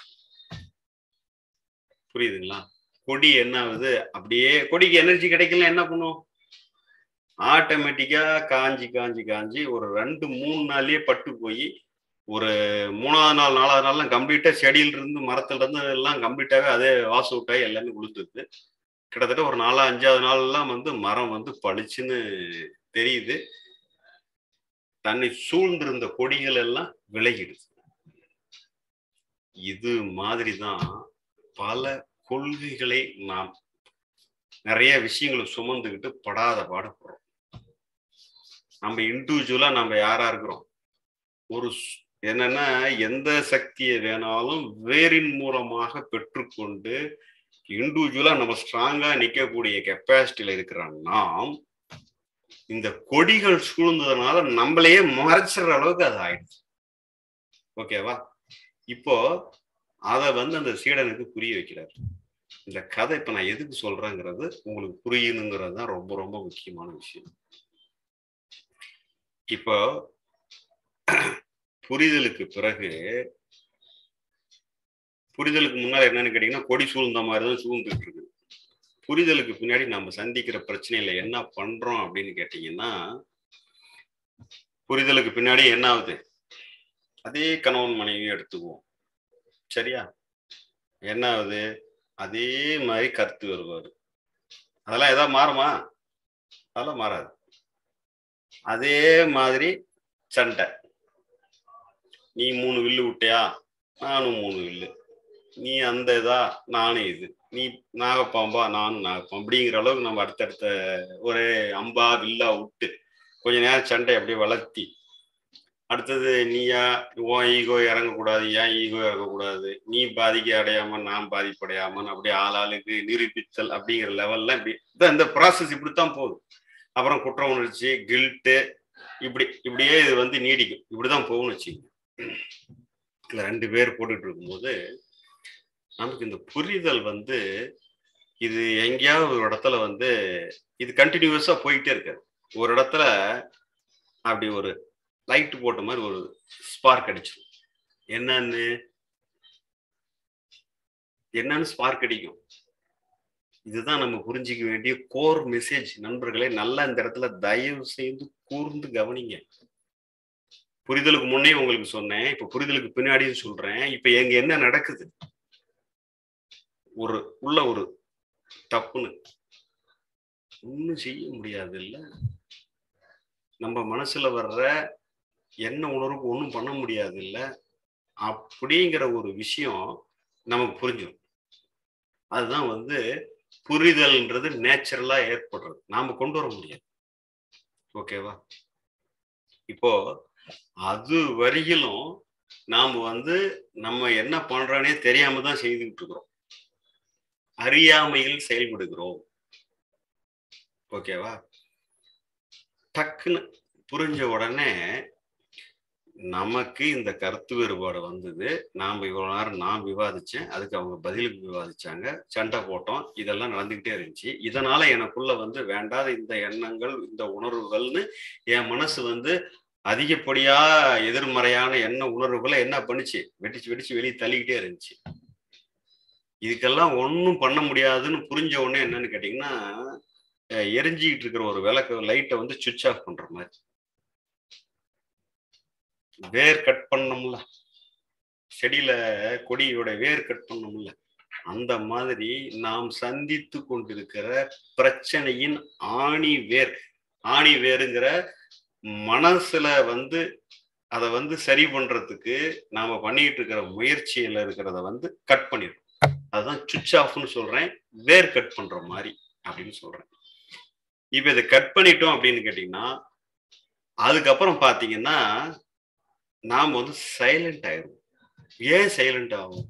புரியுதுங்களா கொடி என்ன ஆகுது அப்படியே கொடிக்கு எனர்ஜி கிடைக்கல என்ன பண்ணும் ஆட்டோமேட்டிக்கா காஞ்சி காஞ்சி காஞ்சி ஒரு ரெண்டு மூணு நாள்லயே பட்டு போய் ஒரு மூணாவது நாள் நாலாவது நாள்லாம் கம்ப்ளீட்டா செடியில இருந்து மரத்துல இருந்து எல்லாம் கம்ப்ளீட்டாவே அதே வாசு அவுட் ஆகி எல்லாமே உளுந்துருது கிட்டத்தட்ட ஒரு நாலா அஞ்சாவது நாள்லாம் வந்து மரம் வந்து பளிச்சுன்னு தெரியுது தன்னை சூழ்ந்திருந்த கொடிகள் எல்லாம் விலகிடுது இது மாதிரி தான் பல கொள்கைகளை நாம் நிறைய விஷயங்களை சுமந்துக்கிட்டு படாத பாடுபடுறோம் நம்ம இண்டிவிஜுவலா நம்ம யாரா இருக்கிறோம் ஒரு ஸ்- என்னன்னா எந்த சக்தியை வேணாலும் வேரின் மூலமாக பெற்றுக்கொண்டு இண்டிவிஜுவலா நம்ம ஸ்ட்ராங்கா நிக்கக்கூடிய கெப்பாசிட்டியில இருக்கிற நாம் இந்த கொடிகள் சூழ்ந்ததுனால நம்மளையே மறைச்சிடுற அளவுக்கு அது ஆயிடுச்சு ஓகேவா இப்போ அதை வந்து அந்த சீடனுக்கு புரிய வைக்கிறார் இந்த கதை இப்ப நான் எதுக்கு சொல்றேங்கிறது உங்களுக்கு புரியணுங்கிறது தான் ரொம்ப ரொம்ப முக்கியமான விஷயம் இப்போ புரிதலுக்கு பிறகு புரிதலுக்கு முன்னாடி என்னன்னு கேட்டீங்கன்னா கொடி சூழ்ந்த மாதிரி தான் சூழ்ந்துட்டு இருக்கு புரிதலுக்கு பின்னாடி நம்ம சந்திக்கிற பிரச்சனையில என்ன பண்றோம் அப்படின்னு கேட்டீங்கன்னா புரிதலுக்கு பின்னாடி என்ன ஆகுது அதே கணவன் மனைவி எடுத்துக்குவோம் சரியா என்ன ஆகுது அதே மாதிரி கருத்து வருவாரு அதெல்லாம் ஏதாவது மாறுமா அதெல்லாம் மாறாது அதே மாதிரி சண்டை நீ மூணு வில்லு விட்டியா நானும் மூணு வில்லு நீ அந்த இதா நானும் இது நீ நாகப்பாம்பா நானும் நாகப்பாம்பு அப்படிங்கிற அளவுக்கு நம்ம அடுத்தடுத்த ஒரு அம்பா வில்லா விட்டு கொஞ்ச நேரம் சண்டை அப்படியே வளர்த்தி அடுத்தது நீயா உன் ஈகோ இறங்கக்கூடாது ஏன் ஈகோ இறங்கக்கூடாது நீ பாதிக்க அடையாம நான் பாதிப்படையாம அப்படியே ஆளாளுக்கு நிரூபித்தல் அப்படிங்கிற லெவல்ல இப்படி இதான் இந்த ப்ராசஸ் இப்படித்தான் போகுது அப்புறம் குற்ற உணர்ச்சி கில்ட்டு இப்படி இப்படியே இது வந்து நீடிக்கும் இப்படிதான் போகும்னு வச்சுக்கோங்க இதுல ரெண்டு பேர் போட்டுட்டு இருக்கும்போது நமக்கு இந்த புரிதல் வந்து இது எங்கேயாவது ஒரு இடத்துல வந்து இது கண்டினியூஸா போயிட்டே இருக்காது ஒரு இடத்துல அப்படி ஒரு லைட் போட்ட மாதிரி ஒரு ஸ்பார்க் அடிச்சிடும் என்னன்னு என்னன்னு ஸ்பார்க் அடிக்கும் இதுதான் நம்ம புரிஞ்சிக்க வேண்டிய கோர் மெசேஜ் நண்பர்களே நல்லா இந்த இடத்துல தயவு செய்து கூர்ந்து கவனிங்க புரிதலுக்கு முன்னே உங்களுக்கு சொன்னேன் இப்ப புரிதலுக்கு பின்னாடியும் சொல்றேன் இப்ப எங்க என்ன நடக்குது ஒரு உள்ள ஒரு தப்புன்னு ஒன்றும் செய்ய முடியாது இல்ல நம்ம மனசுல வர்ற என்ன உணர்வுக்கு ஒன்றும் பண்ண முடியாது இல்ல அப்படிங்கிற ஒரு விஷயம் நமக்கு புரிஞ்சிடும் அதுதான் வந்து புரிதல்ன்றது நேச்சுரலா ஏற்படுறது நாம கொண்டு வர முடியாது ஓகேவா இப்போ அது வரையிலும் நாம வந்து நம்ம என்ன பண்றோன்னே தெரியாம தான் செய்துக்கிட்டு இருக்கிறோம் அறியாமையில் செயல்படுகிறோம் ஓகேவா டக்குன்னு புரிஞ்ச உடனே நமக்கு இந்த கருத்து வேறுபாடு வந்தது நாம இவ்வளவு நேரம் நான் விவாதிச்சேன் அதுக்கு அவங்க பதிலுக்கு விவாதிச்சாங்க சண்டை போட்டோம் இதெல்லாம் நடந்துகிட்டே இருந்துச்சு இதனால எனக்குள்ள வந்து வேண்டாத இந்த எண்ணங்கள் இந்த உணர்வுகள்னு என் மனசு வந்து அதிகப்படியா எதிர்மறையான எண்ண உணர்வுகளை என்ன பண்ணுச்சு வெடிச்சு வெடிச்சு வெளியே தள்ளிக்கிட்டே இருந்துச்சு இதுக்கெல்லாம் ஒன்றும் பண்ண முடியாதுன்னு புரிஞ்ச உடனே என்னன்னு கேட்டிங்கன்னா எரிஞ்சிக்கிட்டு இருக்கிற ஒரு விளக்கு லைட்டை வந்து சுவிட்ச் ஆஃப் பண்ற மாதிரி வேர் கட் பண்ணோம்ல செடியில கொடியோட வேர் கட் பண்ணோம்ல அந்த மாதிரி நாம் சந்தித்து கொண்டிருக்கிற பிரச்சனையின் ஆணி வேர் ஆணி வேருங்கிற மனசுல வந்து அதை வந்து சரி பண்றதுக்கு நாம பண்ணிட்டு இருக்கிற முயற்சியில இருக்கிறத வந்து கட் பண்ணிடும் அதுதான் சுவிட்ச் ஆஃப்னு சொல்றேன் வேர் கட் பண்ற மாதிரி அப்படின்னு சொல்றேன் இப்ப இதை கட் பண்ணிட்டோம் அப்படின்னு கேட்டீங்கன்னா அதுக்கப்புறம் பாத்தீங்கன்னா நாம் வந்து சைலண்ட் ஆயிரும் ஏன் சைலண்ட் ஆகும்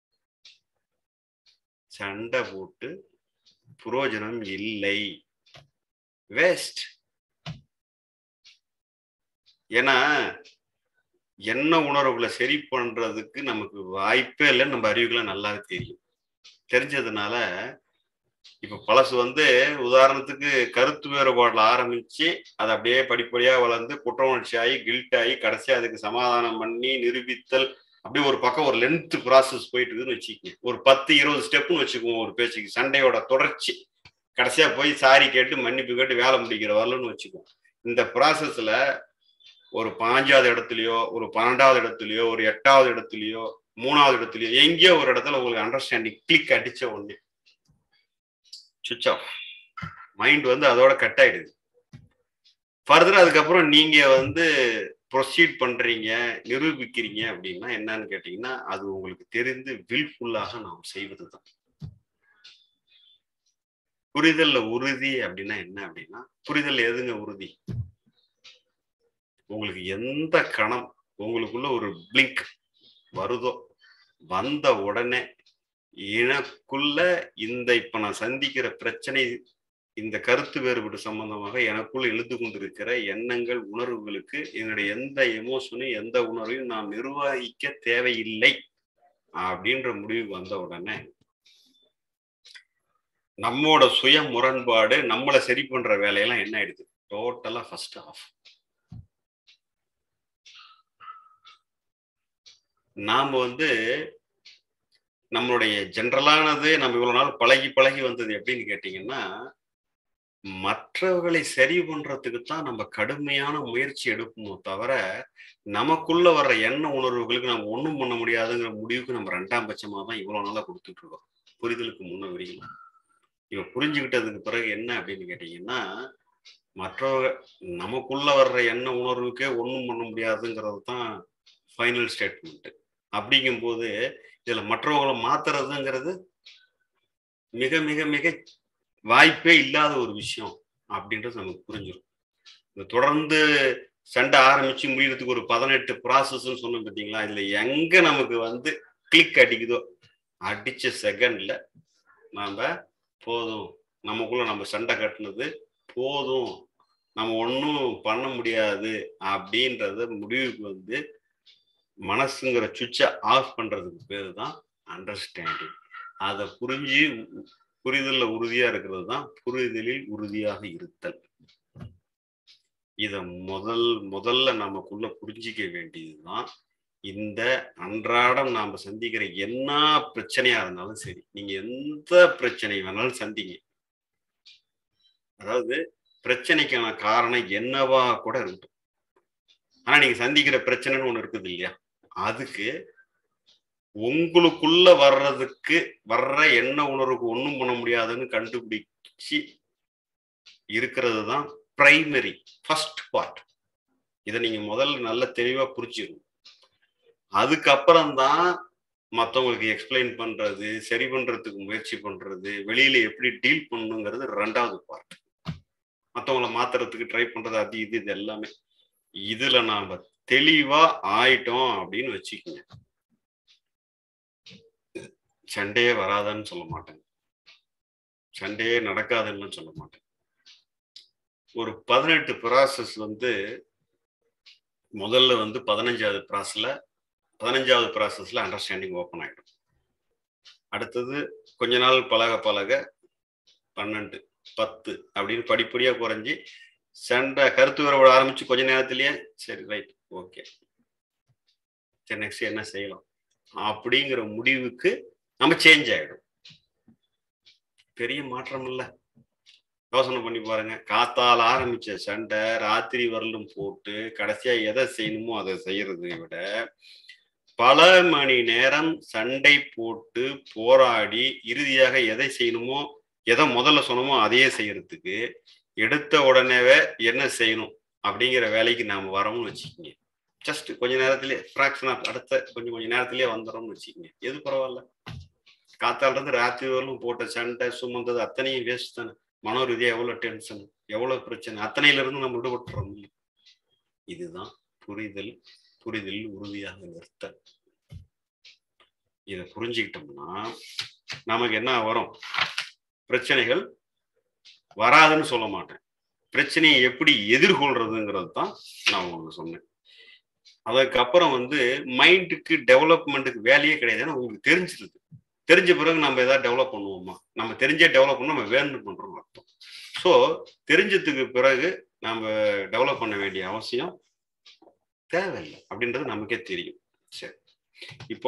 சண்டை போட்டு புரோஜனம் இல்லை வேஸ்ட் ஏன்னா என்ன உணர்வுகளை சரி பண்றதுக்கு நமக்கு வாய்ப்பே இல்லைன்னு நம்ம அறிவுகளை நல்லாவே தெரியும் தெரிஞ்சதுனால இப்ப பழசு வந்து உதாரணத்துக்கு கருத்து வேறுபாடுல ஆரம்பிச்சு அது அப்படியே படிப்படியா வளர்ந்து குற்ற உணர்ச்சி ஆகி கில்ட் ஆகி கடைசியா அதுக்கு சமாதானம் பண்ணி நிரூபித்தல் அப்படியே ஒரு பக்கம் ஒரு லென்த் ப்ராசஸ் போயிட்டு இருக்குன்னு வச்சுக்கோங்க ஒரு பத்து இருபது ஸ்டெப்னு வச்சுக்குவோம் ஒரு பேச்சுக்கு சண்டையோட தொடர்ச்சி கடைசியா போய் சாரி கேட்டு மன்னிப்பு கேட்டு வேலை முடிக்கிற வரலன்னு வச்சுக்குவோம் இந்த ப்ராசஸ்ல ஒரு பாஞ்சாவது இடத்துலயோ ஒரு பன்னெண்டாவது இடத்துலயோ ஒரு எட்டாவது இடத்துலயோ மூணாவது இடத்துலயோ எங்கேயோ ஒரு இடத்துல உங்களுக்கு அண்டர்ஸ்டாண்டிங் கிளிக் அடிச்ச உடனே சுவிச் ஆஃப் மைண்ட் வந்து அதோட கட் ஆயிடுது ஃபர்தர் அதுக்கப்புறம் நீங்க வந்து ப்ரொசீட் பண்றீங்க நிரூபிக்கிறீங்க அப்படின்னா என்னன்னு கேட்டீங்கன்னா அது உங்களுக்கு தெரிந்து வில்ஃபுல்லாக நாம் செய்வதுதான் புரிதல்ல உறுதி அப்படின்னா என்ன அப்படின்னா புரிதல் எதுங்க உறுதி உங்களுக்கு எந்த கணம் உங்களுக்குள்ள ஒரு பிளிங்க் வருதோ வந்த உடனே எனக்குள்ள இந்த இப்ப நான் சந்திக்கிற பிரச்சனை இந்த கருத்து வேறுபாடு சம்பந்தமாக எனக்குள் எழுந்து கொண்டிருக்கிற எண்ணங்கள் உணர்வுகளுக்கு என்னுடைய எந்த எமோஷனும் எந்த உணர்வையும் நான் நிர்வகிக்க தேவையில்லை அப்படின்ற முடிவு வந்த உடனே நம்மோட சுய முரண்பாடு நம்மளை சரி பண்ற வேலையெல்லாம் என்ன ஆயிடுது டோட்டலா ஃபர்ஸ்ட் ஆஃப் நாம வந்து நம்மளுடைய ஜென்ரலானது நம்ம இவ்வளவு நாள் பழகி பழகி வந்தது எப்படின்னு கேட்டீங்கன்னா மற்றவர்களை சரி பண்றதுக்கு தான் நம்ம கடுமையான முயற்சி எடுப்போமோ தவிர நமக்குள்ள வர்ற எண்ண உணர்வுகளுக்கு நம்ம ஒண்ணும் பண்ண முடியாதுங்கிற முடிவுக்கு நம்ம ரெண்டாம் பட்சமா தான் இவ்வளவு நாளா கொடுத்துட்டு இருக்கோம் புரிதலுக்கு முன்ன வரைக்கும் இவ புரிஞ்சுக்கிட்டதுக்கு பிறகு என்ன அப்படின்னு கேட்டீங்கன்னா மற்றவங்க நமக்குள்ள வர்ற எண்ண உணர்வுக்கே ஒன்றும் பண்ண முடியாதுங்கிறது தான் ஃபைனல் ஸ்டேட்மெண்ட் அப்படிங்கும்போது இதுல மற்றவங்களை மாத்துறதுங்கிறது மிக மிக மிக வாய்ப்பே இல்லாத ஒரு விஷயம் அப்படின்றது நமக்கு புரிஞ்சிடும் இந்த தொடர்ந்து சண்டை ஆரம்பிச்சு முடியறதுக்கு ஒரு பதினெட்டு ப்ராசஸ்ன்னு சொன்னோம் பார்த்தீங்களா இதுல எங்க நமக்கு வந்து கிளிக் அடிக்குதோ அடிச்ச செகண்ட்ல நாம போதும் நமக்குள்ள நம்ம சண்டை கட்டினது போதும் நம்ம ஒன்றும் பண்ண முடியாது அப்படின்றத முடிவுக்கு வந்து மனசுங்கிற சுவிட்சை ஆஃப் பண்றதுக்கு பேர் தான் அண்டர்ஸ்டாண்டிங் அதை புரிஞ்சு புரிதல்ல உறுதியா இருக்கிறது தான் புரிதலில் உறுதியாக இருத்தல் இத முதல் முதல்ல நமக்குள்ள புரிஞ்சிக்க வேண்டியதுதான் இந்த அன்றாடம் நாம சந்திக்கிற என்ன பிரச்சனையா இருந்தாலும் சரி நீங்க எந்த பிரச்சனை வேணாலும் சந்திங்க அதாவது பிரச்சனைக்கான காரணம் என்னவா கூட இருக்கட்டும் ஆனா நீங்க சந்திக்கிற பிரச்சனைன்னு ஒண்ணு இருக்குது இல்லையா அதுக்கு உங்களுக்குள்ள வர்றதுக்கு வர்ற என்ன உணர்வுக்கு ஒன்றும் பண்ண முடியாதுன்னு கண்டுபிடிச்சு இருக்கிறது தான் பிரைமரி ஃபர்ஸ்ட் பார்ட் இதை நீங்க முதல்ல நல்ல தெளிவா புரிஞ்சிடணும் அதுக்கப்புறம் தான் மற்றவங்களுக்கு எக்ஸ்பிளைன் பண்றது சரி பண்றதுக்கு முயற்சி பண்றது வெளியில எப்படி டீல் பண்ணுங்கிறது ரெண்டாவது பார்ட் மற்றவங்கள மாத்துறதுக்கு ட்ரை பண்றது அது இது இது எல்லாமே இதுல நாம தெளிவா ஆயிட்டோம் அப்படின்னு வச்சுக்கோங்க சண்டையே வராதான்னு சொல்ல மாட்டேன் சண்டையே நடக்காதுன்னு சொல்ல மாட்டேன் ஒரு பதினெட்டு ப்ராசஸ் வந்து முதல்ல வந்து பதினஞ்சாவது ப்ராசஸ்ல பதினஞ்சாவது ப்ராசஸ்ல அண்டர்ஸ்டாண்டிங் ஓப்பன் ஆகிடும் அடுத்தது கொஞ்ச நாள் பழக பழக பன்னெண்டு பத்து அப்படின்னு படிப்படியா குறைஞ்சி சண்டை கருத்து வேறுபாடு ஆரம்பிச்சு கொஞ்ச நேரத்திலேயே சரி ரைட் ஓகே சரி நெக்ஸ்ட் என்ன செய்யலாம் அப்படிங்கிற முடிவுக்கு நம்ம சேஞ்ச் ஆயிடும் பெரிய மாற்றம் இல்ல யோசனை பண்ணி பாருங்க காத்தால் ஆரம்பிச்ச சண்டை ராத்திரி வரலும் போட்டு கடைசியா எதை செய்யணுமோ அதை செய்யறதை விட பல மணி நேரம் சண்டை போட்டு போராடி இறுதியாக எதை செய்யணுமோ எதை முதல்ல சொன்னமோ அதையே செய்யறதுக்கு எடுத்த உடனேவே என்ன செய்யணும் அப்படிங்கிற வேலைக்கு நாம வரோம்னு வச்சுக்கோங்க ஜஸ்ட் கொஞ்ச நேரத்திலே ஃப்ராக்ஷன் ஆஃப் அடுத்த கொஞ்சம் கொஞ்சம் நேரத்திலேயே வந்துடும்னு வச்சுக்கோங்க எது பரவாயில்ல காத்தால இருந்து ராத்திரி வரலும் போட்ட சண்டை சுமந்தது அத்தனையும் வேஸ்ட் தானே மனோ ரீதியாக எவ்வளோ டென்ஷன் எவ்வளோ பிரச்சனை அத்தனையில இருந்து நம்ம விடுபட்டுறோம் இதுதான் புரிதல் புரிதலில் உறுதியாக நிறுத்தல் இதை புரிஞ்சுக்கிட்டோம்னா நமக்கு என்ன வரும் பிரச்சனைகள் வராதுன்னு சொல்ல மாட்டேன் பிரச்சனையை எப்படி எதிர்கொள்றதுங்கிறது தான் நான் உங்களுக்கு சொன்னேன் அதுக்கப்புறம் வந்து மைண்டுக்கு டெவலப்மெண்ட்டுக்கு வேலையே கிடையாது ஏன்னா உங்களுக்கு தெரிஞ்சிருது தெரிஞ்ச பிறகு நம்ம ஏதாவது டெவலப் பண்ணுவோமா நம்ம தெரிஞ்சே டெவலப் பண்ண நம்ம வேணும் பண்றோம் அர்த்தம் ஸோ தெரிஞ்சதுக்கு பிறகு நம்ம டெவலப் பண்ண வேண்டிய அவசியம் தேவையில்லை அப்படின்றது நமக்கே தெரியும் சரி இப்போ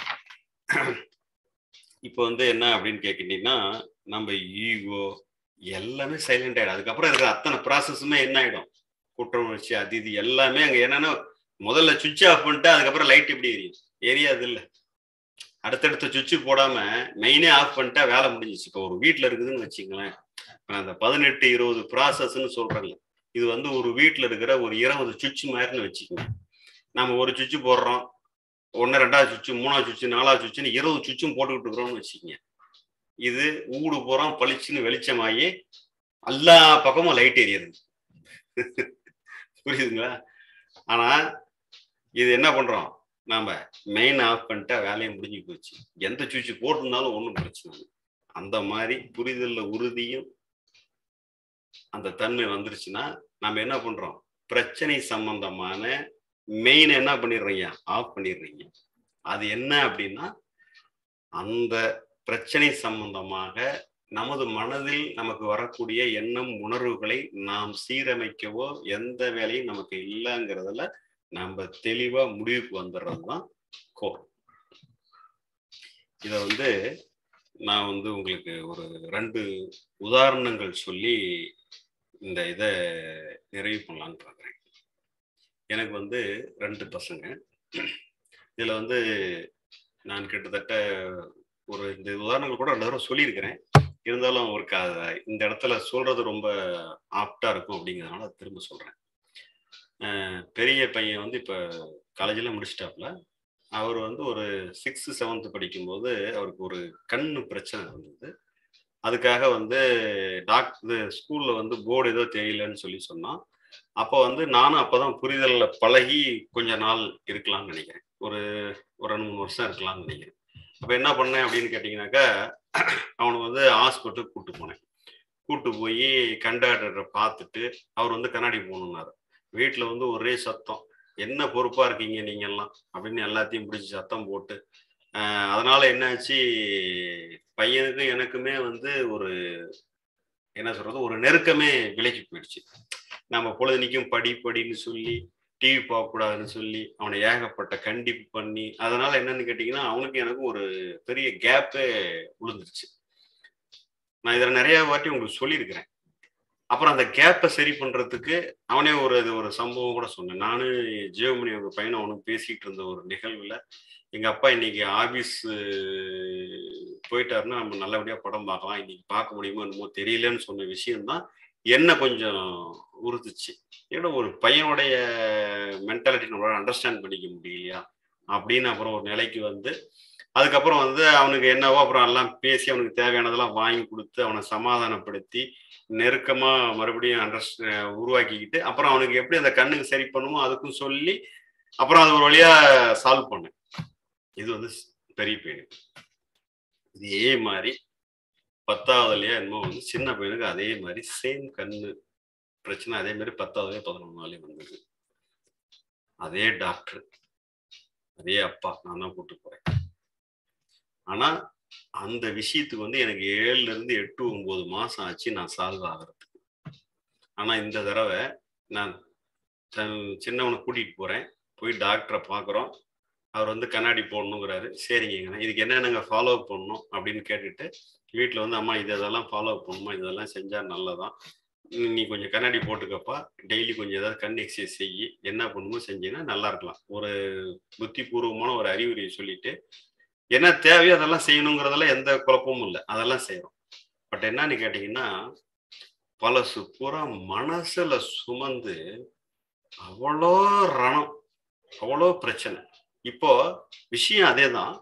இப்போ வந்து என்ன அப்படின்னு கேட்கிட்டீங்கன்னா நம்ம ஈகோ எல்லாமே சைலண்ட் ஆயிடும் அதுக்கப்புறம் இருக்கிற அத்தனை ப்ராசஸுமே என்ன ஆயிடும் குற்ற உணர்ச்சி அது இது எல்லாமே அங்க என்னன்னா முதல்ல சுவிட்ச் ஆஃப் பண்ணிட்டு அதுக்கப்புறம் லைட் எப்படி எரியும் எரியாது இல்லை அடுத்தடுத்த சுவிட்சு போடாம மெயினே ஆஃப் பண்ணிட்டா வேலை முடிஞ்சிச்சு இப்போ ஒரு வீட்டில் இருக்குதுன்னு வச்சுங்களேன் இப்போ அந்த பதினெட்டு இருபது ப்ராசஸ்ன்னு சொல்றேன்ல இது வந்து ஒரு வீட்டில் இருக்கிற ஒரு இருபது சுவிட்ச் மாதிரின்னு வச்சுக்கோங்க நம்ம ஒரு சுவிட்சு போடுறோம் ஒன்று ரெண்டாவது சுவிட்சு மூணாவது சுவிட்சு நாலாவது சுவிட்சுன்னு இருபது சுவிட்சும் போட்டுக்கிட்டு இருக்கிறோம்னு வச்சுக்கோங்க இது ஊடு போகிறோம் பளிச்சுன்னு வெளிச்சமாகி எல்லா பக்கமும் லைட் எரியுது புரியுதுங்களா ஆனா இது என்ன பண்றோம் நாம மெயின் ஆஃப் பண்ணிட்டா வேலையும் முடிஞ்சு போச்சு எந்த சுவிட்ச் போட்டிருந்தாலும் ஒன்றும் பிரச்சனை இல்லை அந்த மாதிரி புரிதல்ல உறுதியும் அந்த தன்மை வந்துருச்சுன்னா நம்ம என்ன பண்றோம் பிரச்சனை சம்பந்தமான மெயின் என்ன பண்ணிடுறீங்க ஆஃப் பண்ணிடுறீங்க அது என்ன அப்படின்னா அந்த பிரச்சனை சம்பந்தமாக நமது மனதில் நமக்கு வரக்கூடிய எண்ணம் உணர்வுகளை நாம் சீரமைக்கவோ எந்த வேலையும் நமக்கு இல்லைங்கிறதுல நம்ம தெளிவா முடிவுக்கு வந்துடுறது தான் கோர் இதை வந்து நான் வந்து உங்களுக்கு ஒரு ரெண்டு உதாரணங்கள் சொல்லி இந்த இதை நிறைவு பண்ணலான்னு பார்க்குறேன் எனக்கு வந்து ரெண்டு பசங்க இதில் வந்து நான் கிட்டத்தட்ட ஒரு இந்த உதாரணங்கள் கூட ரெண்டு தடவை சொல்லியிருக்கிறேன் இருந்தாலும் ஒரு க இந்த இடத்துல சொல்றது ரொம்ப ஆப்டா இருக்கும் அப்படிங்கிறதுனால திரும்ப சொல்றேன் பெரிய பையன் வந்து இப்போ காலேஜில் முடிச்சிட்டாப்புல அவர் வந்து ஒரு சிக்ஸ்த்து செவன்த்து படிக்கும்போது அவருக்கு ஒரு கண்ணு பிரச்சனை இருந்தது அதுக்காக வந்து டாக்டர் ஸ்கூலில் வந்து போர்டு ஏதோ தெரியலன்னு சொல்லி சொன்னான் அப்போ வந்து நானும் அப்போதான் புரிதலில் பழகி கொஞ்ச நாள் இருக்கலாம்னு நினைக்கிறேன் ஒரு ஒரு ரெண்டு மூணு வருஷம் இருக்கலாம்னு நினைக்கிறேன் அப்போ என்ன பண்ணேன் அப்படின்னு கேட்டிங்கனாக்கா அவனுக்கு வந்து ஹாஸ்பிட்டலுக்கு கூப்பிட்டு போனேன் கூப்பிட்டு போய் கண்டாக்டரை பார்த்துட்டு அவர் வந்து கண்ணாடி போகணுன்னாரு வீட்டில் வந்து ஒரே சத்தம் என்ன பொறுப்பாக இருக்கீங்க நீங்கெல்லாம் அப்படின்னு எல்லாத்தையும் பிடிச்சி சத்தம் போட்டு அதனால என்னாச்சு பையனுக்கும் எனக்குமே வந்து ஒரு என்ன சொல்றது ஒரு நெருக்கமே விலைக்கு போயிடுச்சு நம்ம பொழுதுனிக்கும் படி படின்னு சொல்லி டிவி பார்க்கக்கூடாதுன்னு சொல்லி அவனை ஏகப்பட்ட கண்டிப்பு பண்ணி அதனால என்னன்னு கேட்டிங்கன்னா அவனுக்கு எனக்கு ஒரு பெரிய கேப்பே விழுந்துருச்சு நான் இதில் நிறைய வாட்டி உங்களுக்கு சொல்லியிருக்கிறேன் அப்புறம் அந்த கேப்பை சரி பண்ணுறதுக்கு அவனே ஒரு இது ஒரு சம்பவம் கூட சொன்னேன் நானும் ஜீவமணி அவங்க பையனை அவனும் பேசிகிட்டு இருந்த ஒரு நிகழ்வில் எங்கள் அப்பா இன்னைக்கு ஆஃபீஸ் போயிட்டாருன்னா நம்ம நல்லபடியாக படம் பார்க்கலாம் இன்னைக்கு பார்க்க முடியுமோ என்னமோ தெரியலன்னு சொன்ன விஷயம்தான் என்ன கொஞ்சம் உறுத்துச்சு ஏன்னா ஒரு பையனுடைய மென்டாலிட்டி நம்மளால அண்டர்ஸ்டாண்ட் பண்ணிக்க முடியலையா அப்படின்னு அப்புறம் ஒரு நிலைக்கு வந்து அதுக்கப்புறம் வந்து அவனுக்கு என்னவோ அப்புறம் எல்லாம் பேசி அவனுக்கு தேவையானதெல்லாம் வாங்கி கொடுத்து அவனை சமாதானப்படுத்தி நெருக்கமா மறுபடியும் அண்டர்ஸ்ட் உருவாக்கிக்கிட்டு அப்புறம் அவனுக்கு எப்படி அந்த கண்ணுக்கு சரி பண்ணுமோ அதுக்கும் சொல்லி அப்புறம் அது ஒரு வழியா சால்வ் பண்ணேன் இது வந்து பெரிய பையனு இதே மாதிரி பத்தாவதுலயா என்னமோ வந்து சின்ன பையனுக்கு அதே மாதிரி சேம் கண்ணு பிரச்சனை அதே மாதிரி பத்தாவதுலயே பதினொன்னாலே வந்தது அதே டாக்டர் அதே அப்பா நான் தான் கூட்டு போறேன் ஆனா அந்த விஷயத்துக்கு வந்து எனக்கு ஏழுல இருந்து எட்டு ஒன்பது மாசம் ஆச்சு நான் சால்வ் ஆகிறதுக்கு ஆனா இந்த தடவை நான் சின்னவனை கூட்டிட்டு போறேன் போய் டாக்டரை பாக்குறோம் அவர் வந்து கண்ணாடி போடணுங்கிறாரு சரிங்க இதுக்கு என்னென்னங்க ஃபாலோ பண்ணணும் அப்படின்னு கேட்டுட்டு வீட்டில் வந்து அம்மா இது இதெல்லாம் ஃபாலோ பண்ணணுமா இதெல்லாம் செஞ்சால் நல்லதான் நீ கொஞ்சம் கண்ணாடி போட்டுக்கப்பா டெய்லி கொஞ்சம் ஏதாவது கண் எக்ஸசைஸ் செய்யி என்ன பண்ணுமோ செஞ்சீங்கன்னா நல்லா இருக்கலாம் ஒரு புத்திபூர்வமான ஒரு அறிவுரையை சொல்லிட்டு என்ன தேவையோ அதெல்லாம் செய்யணுங்கிறதெல்லாம் எந்த குழப்பமும் இல்லை அதெல்லாம் செய்யறோம் பட் என்னன்னு கேட்டீங்கன்னா பழசு பூரா மனசுல சுமந்து அவ்வளோ ரணம் அவ்வளோ பிரச்சனை இப்போ விஷயம் அதே தான்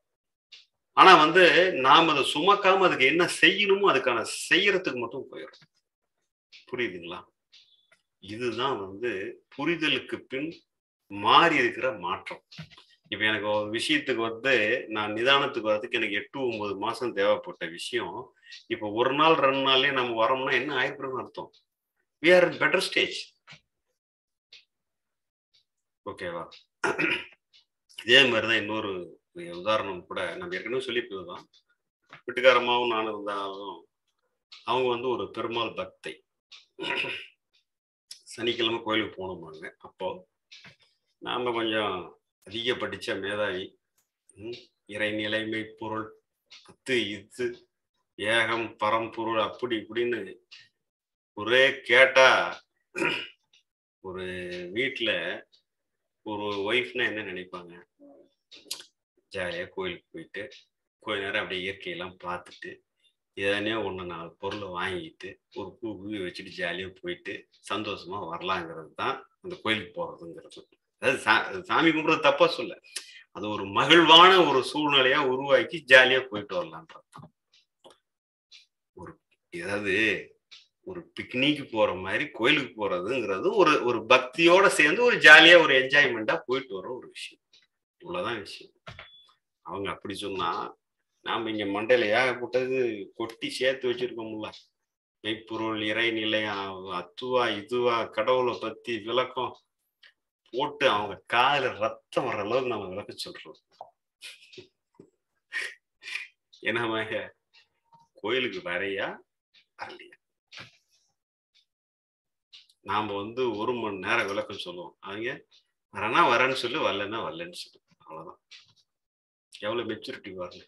ஆனா வந்து நாம் அதை சுமக்காம அதுக்கு என்ன செய்யணுமோ அதுக்கான செய்யறதுக்கு மட்டும் போயிடும் புரியுதுங்களா இதுதான் வந்து புரிதலுக்கு பின் மாறி இருக்கிற மாற்றம் இப்ப எனக்கு ஒரு விஷயத்துக்கு வந்து நான் நிதானத்துக்கு வர்றதுக்கு எனக்கு எட்டு ஒன்பது மாசம் தேவைப்பட்ட விஷயம் இப்ப ஒரு நாள் ரெண்டு நாள்லயே நம்ம வரோம்னா என்ன ஆயிருக்கிறோம்னு அர்த்தம் வி ஆர் பெட்டர் ஸ்டேஜ் ஓகேவா இதே மாதிரிதான் இன்னொரு உதாரணம் கூட நம்ம ஏற்கனவே சொல்லிப்பதுதான் வீட்டுக்காரமாவும் நானும் இருந்தாலும் அவங்க வந்து ஒரு பெருமாள் பக்தை சனிக்கிழமை கோயிலுக்கு போனோமாங்க அப்போ நாம கொஞ்சம் அதிக படிச்ச மேதாவி இறை நிலைமை பொருள் அத்து இது ஏகம் பரம்பொருள் அப்படி இப்படின்னு ஒரே கேட்டா ஒரு வீட்டில் ஒரு ஒய்ஃப்னா என்ன நினைப்பாங்க ஜாலியாக கோயிலுக்கு போயிட்டு கொஞ்ச நேரம் அப்படியே இயற்கையெல்லாம் பார்த்துட்டு எதனே ஒன்று நாலு பொருளை வாங்கிட்டு ஒரு பூ பூ வச்சுட்டு ஜாலியாக போயிட்டு சந்தோஷமா வரலாங்கிறது தான் அந்த கோயிலுக்கு போகிறதுங்கிறது அதாவது சா சாமி கும்பிட்றது தப்பா சொல்ல அது ஒரு மகிழ்வான ஒரு சூழ்நிலையா உருவாக்கி ஜாலியாக போயிட்டு வரலான்றது தான் ஒரு ஏதாவது ஒரு பிக்னிக் போற மாதிரி கோயிலுக்கு போறதுங்கிறது ஒரு ஒரு பக்தியோட சேர்ந்து ஒரு ஜாலியா ஒரு என்ஜாய்மெண்டா போயிட்டு வர ஒரு விஷயம் இவ்வளவுதான் விஷயம் அவங்க அப்படி சொன்னா நாம இங்க மண்டையில ஏகப்பட்டது கொட்டி சேர்த்து வச்சிருக்கோம்ல மெய்ப்பொருள் இறை நிலையம் அத்துவா இதுவா கடவுளை பத்தி விளக்கம் போட்டு அவங்க காதுல ரத்தம் வர்ற அளவுக்கு நம்ம விளக்க சொல்றோம் ஏன்னா கோயிலுக்கு வரையா வரலையா நாம வந்து ஒரு மணி நேரம் விளக்கம் சொல்லுவோம் அவங்க வரனா வரேன்னு சொல்லு வரலன்னா வரலன்னு சொல்லு அவ்வளவுதான் எவ்வளவு மெச்சூரிட்டி வரல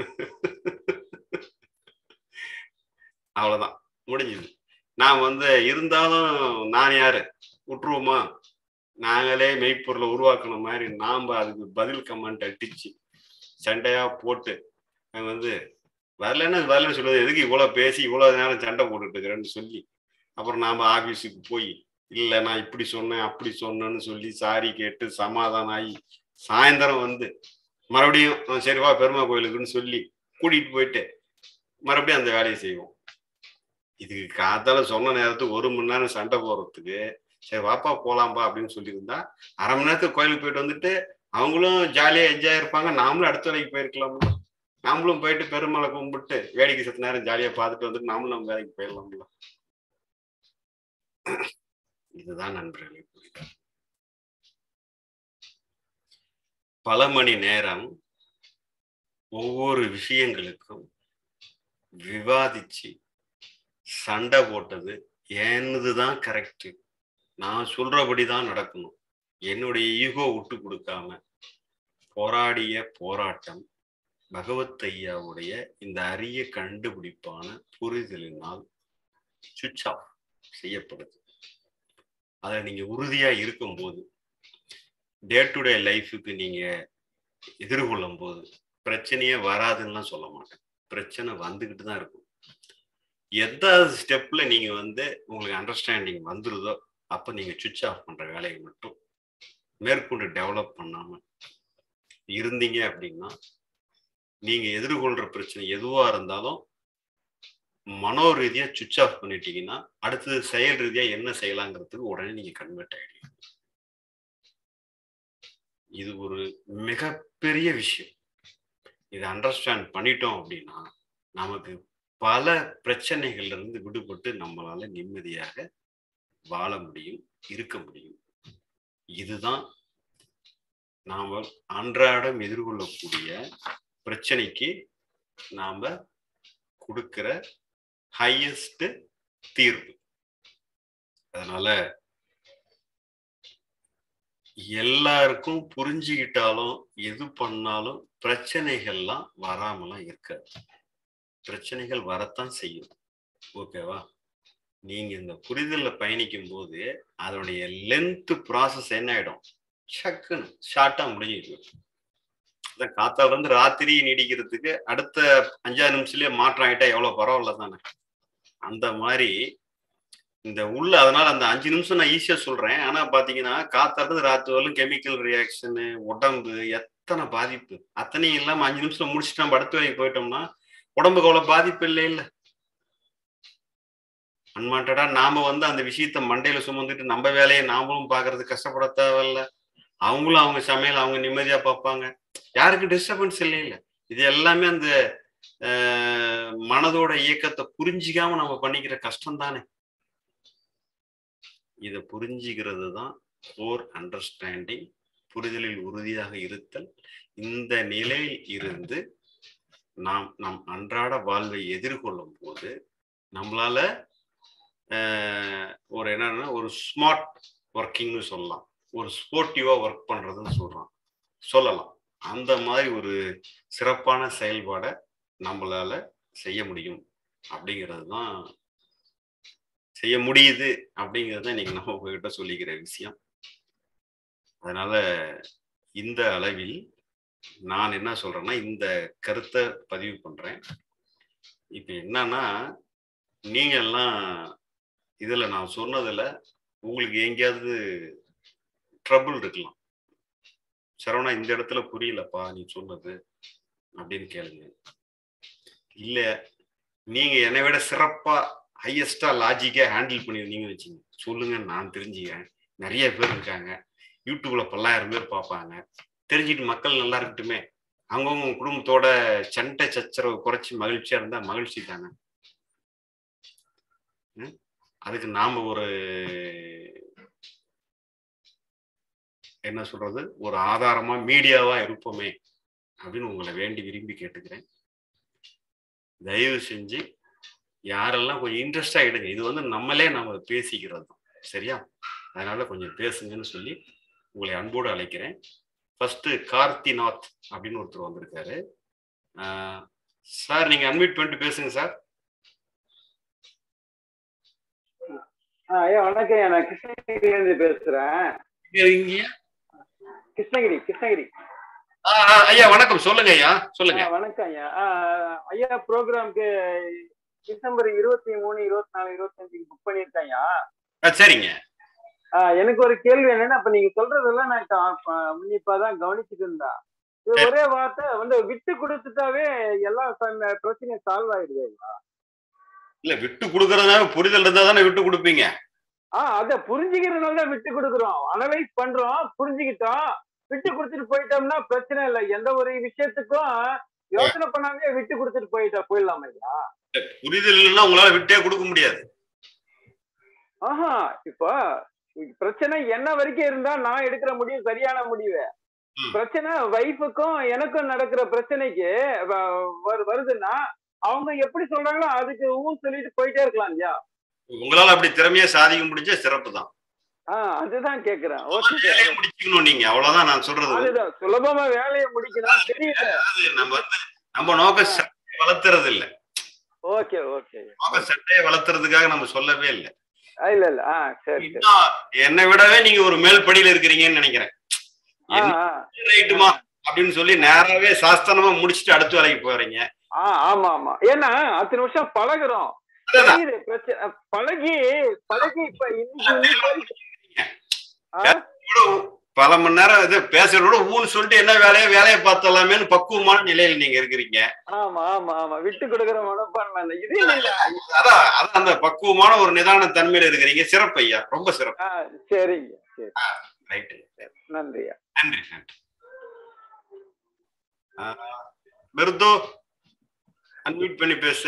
அவ்வளவுதான் முடிஞ்சுது நான் வந்து இருந்தாலும் நான் யாரு விட்டுருவோமா நாங்களே மெய்ப்பொருளை உருவாக்குன மாதிரி நாம அதுக்கு பதில் கமெண்ட் அடிச்சு சண்டையா போட்டு நாங்க வந்து வரலன்னா வரலன்னு சொல்லுவது எதுக்கு இவ்வளவு பேசி இவ்வளவு நேரம் சண்டை போட்டுட்டு இருக்கிறேன்னு சொல்லி அப்புறம் நாம ஆபீஸுக்கு போய் இல்லை நான் இப்படி சொன்னேன் அப்படி சொன்னேன்னு சொல்லி சாரி கேட்டு சமாதானம் ஆகி சாயந்தரம் வந்து மறுபடியும் சரி வா பெருமா கோயிலுக்குன்னு சொல்லி கூட்டிட்டு போயிட்டு மறுபடியும் அந்த வேலையை செய்வோம் இதுக்கு காத்தால சொன்ன நேரத்துக்கு ஒரு மணி நேரம் சண்டை போடுறதுக்கு சரி வாப்பா போலாம்பா அப்படின்னு சொல்லியிருந்தா அரை மணி நேரத்துக்கு கோயிலுக்கு போயிட்டு வந்துட்டு அவங்களும் ஜாலியா என்ஜாய் இருப்பாங்க நாமளும் அடுத்த வேலைக்கு போயிருக்கலாம்ல நாமளும் போயிட்டு பெருமலை கும்பிட்டு வேடிக்கை சத்து நேரம் ஜாலியா பார்த்துட்டு வந்துட்டு நாமளும் நம்ம வேலைக்கு போயிடலாம்ல இதுதான் நண்பர்களே புரியுதா பல மணி நேரம் ஒவ்வொரு விஷயங்களுக்கும் விவாதிச்சு சண்டை போட்டது என்னதுதான் கரெக்ட் நான் சொல்றபடி தான் நடக்கணும் என்னுடைய ஈகோ விட்டு கொடுக்காம போராடிய போராட்டம் பகவத் ஐயாவுடைய இந்த அரிய கண்டுபிடிப்பான புரிதலினால் சுவிச் ஆஃப் செய்யப்படுது அதில் நீங்க உறுதியா இருக்கும்போது டே டு டே லைஃபுக்கு நீங்க எதிர்கொள்ளும் போது பிரச்சனையே வராதுன்னு சொல்ல மாட்டேன் பிரச்சனை வந்துகிட்டு தான் இருக்கும் எந்த ஸ்டெப்ல நீங்க வந்து உங்களுக்கு அண்டர்ஸ்டாண்டிங் வந்துருதோ அப்ப நீங்க சுவிச் ஆஃப் பண்ற வேலையை மட்டும் மேற்கொண்டு டெவலப் பண்ணாம இருந்தீங்க அப்படின்னா நீங்க எதிர்கொள்ற பிரச்சனை எதுவா இருந்தாலும் மனோ ரீதியா சுவிச் ஆஃப் பண்ணிட்டீங்கன்னா அடுத்தது செயல் ரீதியா என்ன செய்யலாங்கிறதுக்கு உடனே நீங்க கன்வெர்ட் ஆயிடுவீங்க இது ஒரு மிகப்பெரிய விஷயம் இதை அண்டர்ஸ்டாண்ட் பண்ணிட்டோம் அப்படின்னா நமக்கு பல பிரச்சனைகள்ல இருந்து விடுபட்டு நம்மளால நிம்மதியாக வாழ முடியும் இருக்க முடியும் இதுதான் நாம அன்றாடம் எதிர்கொள்ளக்கூடிய பிரச்சனைக்கு நாம கொடுக்கிற ஹையஸ்ட் தீர்வு அதனால எல்லாருக்கும் புரிஞ்சுக்கிட்டாலும் எது பண்ணாலும் பிரச்சனைகள்லாம் வராமலாம் இருக்காது பிரச்சனைகள் வரத்தான் செய்யும் ஓகேவா நீங்க இந்த புரிதல்ல பயணிக்கும் போது அதனுடைய லென்த் ப்ராசஸ் என்ன ஆயிடும் சக்குன்னு ஷார்ட்டா முடிஞ்சிட்டு இந்த காத்தால இருந்து ராத்திரி நீடிக்கிறதுக்கு அடுத்த அஞ்சாறு நிமிஷத்துலயே மாற்றம் ஆயிட்டா எவ்வளவு பரவாயில்ல தானே அந்த மாதிரி இந்த உள்ள அதனால அந்த அஞ்சு நிமிஷம் நான் ஈஸியா சொல்றேன் ஆனா பாத்தீங்கன்னா காத்தால இருந்து ராத்திரி வரலும் கெமிக்கல் ரியாக்ஷனு உடம்பு எத்தனை பாதிப்பு அத்தனையும் இல்லாம அஞ்சு நிமிஷம் முடிச்சுட்டு நம்ம அடுத்த வேலைக்கு போயிட்டோம்னா உடம்புக்கு அவ்வளவு பாதிப்பு இல்லை இல்ல அன்வான்டா நாம வந்து அந்த விஷயத்த மண்டையில சுமந்துட்டு நம்ம வேலையை நாமளும் பாக்குறது கஷ்டப்பட தேவையில்ல அவங்களும் அவங்க சமையல் அவங்க நிம்மதியா பார்ப்பாங்க யாருக்கு டிஸ்டர்பன்ஸ் இல்லை இல்ல இது எல்லாமே அந்த மனதோட இயக்கத்தை புரிஞ்சிக்காம நம்ம பண்ணிக்கிற கஷ்டம் தானே இதை புரிஞ்சுக்கிறது தான் கோர் அண்டர்ஸ்டாண்டிங் புரிதலில் உறுதியாக இருத்தல் இந்த நிலையில் இருந்து நாம் நம் அன்றாட வாழ்வை எதிர்கொள்ளும் போது நம்மளால ஒரு என்னன்னா ஒரு ஸ்மார்ட் ஒர்க்கிங்னு சொல்லலாம் ஒரு ஸ்போர்ட்டிவா ஒர்க் பண்றதுன்னு சொல்றான் சொல்லலாம் அந்த மாதிரி ஒரு சிறப்பான செயல்பாடை நம்மளால செய்ய முடியும் அப்படிங்கிறது தான் செய்ய முடியுது அப்படிங்கிறது தான் இன்னைக்கு நம்ம உங்ககிட்ட சொல்லிக்கிற விஷயம் அதனால இந்த அளவில் நான் என்ன சொல்றேன்னா இந்த கருத்தை பதிவு பண்றேன் இப்ப என்னன்னா நீங்க எல்லாம் இதுல நான் சொன்னதுல உங்களுக்கு எங்கேயாவது ட்ரபிள் இருக்கலாம் சரவணா இந்த இடத்துல புரியலப்பா நீ சொன்னது அப்படின்னு கேளுங்க இல்ல நீங்க என்னை விட சிறப்பா ஹையஸ்டா லாஜிக்கா ஹேண்டில் பண்ணியிருந்தீங்கன்னு வச்சுங்க சொல்லுங்க நான் தெரிஞ்சுக்கிறேன் நிறைய பேர் இருக்காங்க யூடியூப்ல பல்லாயிரம் பேர் பார்ப்பாங்க தெரிஞ்சுட்டு மக்கள் நல்லா இருக்கட்டுமே அவங்கவுங்க குடும்பத்தோட சண்டை சச்சரவு குறைச்சி மகிழ்ச்சியா இருந்தா மகிழ்ச்சி தானே ம்? அதுக்கு நாம ஒரு என்ன சொல்றது ஒரு ஆதாரமா மீடியாவா இருப்போமே அப்படின்னு உங்களை வேண்டி விரும்பி கேட்டுக்கிறேன் தயவு செஞ்சு யாரெல்லாம் கொஞ்சம் இன்ட்ரெஸ்டா எடுங்க இது வந்து நம்மளே நம்ம பேசிக்கிறது தான் சரியா அதனால கொஞ்சம் பேசுங்கன்னு சொல்லி உங்களை அன்போடு அழைக்கிறேன் ஃபர்ஸ்ட் கார்த்திநாத் அப்படின்னு ஒருத்தர் வந்திருக்காரு சார் நீங்க அன்மியூட் பண்ணிட்டு பேசுங்க சார் ஆ, ஐயா வணக்கம் ஐயா நான் கிருஷ்ணகிரில இருந்து பேசுறேன் இங்கேயா? கிருஷ்ணகிரி கிருஷ்ணகிரி ஆ, ஆ, ஐயா வணக்கம் சொல்லுங்க ஐயா சொல்லுங்க ஆ, வணக்கம் ஐயா ஆ, ஐயா ப்ரோக்ராம்க்கு டிசம்பர் இருபத்தி மூணு இருபத்தி நாலு இருபத்தஞ்சுக்கு புக் பண்ணியிருக்கேன் ஐயா ஆ, சரிங்க ஆ, எனக்கு ஒரு கேள்வி என்னன்னா அப்ப நீங்க சொல்றதெல்லாம் நான் கா- ப- உன்னிப்பாதான் கவனிச்சுட்டு இருந்தேன் இது சரி. ஒரே வார்த்தை வந்து விட்டு கொடுத்துட்டாவே எல்லா ச- பிரச்சனையும் சால்வ் ஆயிடுது ஐயா இல்ல விட்டு கொடுக்கறதுனால புரிதல் இருந்தா தானே விட்டு கொடுப்பீங்க ஆ அத புரிஞ்சுக்கிறதுனால தான் விட்டு கொடுக்குறோம் அனலைஸ் பண்றோம் புரிஞ்சுக்கிட்டோம் விட்டு கொடுத்துட்டு போயிட்டோம்னா பிரச்சனை இல்லை எந்த ஒரு விஷயத்துக்கும் யோசனை பண்ணாமே விட்டு கொடுத்துட்டு போயிட்டா போயிடலாம் ஐயா புரிதல் இல்லைன்னா உங்களால விட்டே கொடுக்க முடியாது ஆஹா இப்போ பிரச்சனை என்ன வரைக்கும் இருந்தா நான் எடுக்கிற முடிவு சரியான முடிவு ம். பிரச்சனை வைஃபுக்கும் எனக்கும் நடக்கிற பிரச்சனைக்கு வ- வரு- வருதுன்னா அவங்க எப்படி சொல்றாங்களோ அதுக்கு ஊ சொல்லிட்டு போயிட்டே இருக்கலாம் ஐயா உங்களால அப்படி திறமையா சாதிக்க முடிஞ்ச சிறப்பு தான் ஆஹ் அதுதான் கேக்குறேன் ஓகே வேலையை முடிச்சுக்கணும் நீங்க அவ்வளவுதான் நான் சொல்றது அதுதான் சுலபமா வேலையை முடிக்கணும் தெரியல அது நம்ம வந்து நம்ம நோக்க சட்டையை வளர்த்துறது இல்ல ஓகே ஓகே நோக்க சட்டையை வளர்த்துறதுக்காக நம்ம சொல்லவே இல்லை ஆ, இல்ல இல்ல ஆ சரி சரி இன்னும் என்னை விடவே நீங்க ஒரு மேல் படியில இருக்கிறீங்கன்னு நினைக்கிறேன் ஆ என்ன ஆ. ரைட்டுமா அப்படின்னு சொல்லி நேராவே சாஸ்தானமா முடிச்சுட்டு அடுத்த வேலைக்கு போறீங்க ஆ ஆமா ஆமா ஏன்னா அத்தனை வருஷம் பழகுறோம் அதான் தெரியுது பிரச்சனை பழகி பழகி இப்ப இன்னைக்கு இன்னைக்கு வரைக்கும் ஆ? கூட பல மணி நேரம் இது பேசுறதோட ஊன்னு சொல்லிட்டு என்ன வேலையை வேலையை பார்த்தலாமேன்னு பக்குவமான நிலையில நீங்க இருக்கிறீங்க ஆமா ஆமா ஆமா விட்டு கொடுக்குற மனப்பான்மை இல்லை. இது இல்ல இல்ல அதான் அதான் அந்த பக்குவமான ஒரு நிதான தன்மையில இருக்கிறீங்க சிறப்பு ஐயா ரொம்ப சிறப்பு ஆ சரிங்க சரி ரைட்டு நன்றியா நன்றி நன்றி ஆஹ், மிருது அன்மியூட் பண்ணி பேச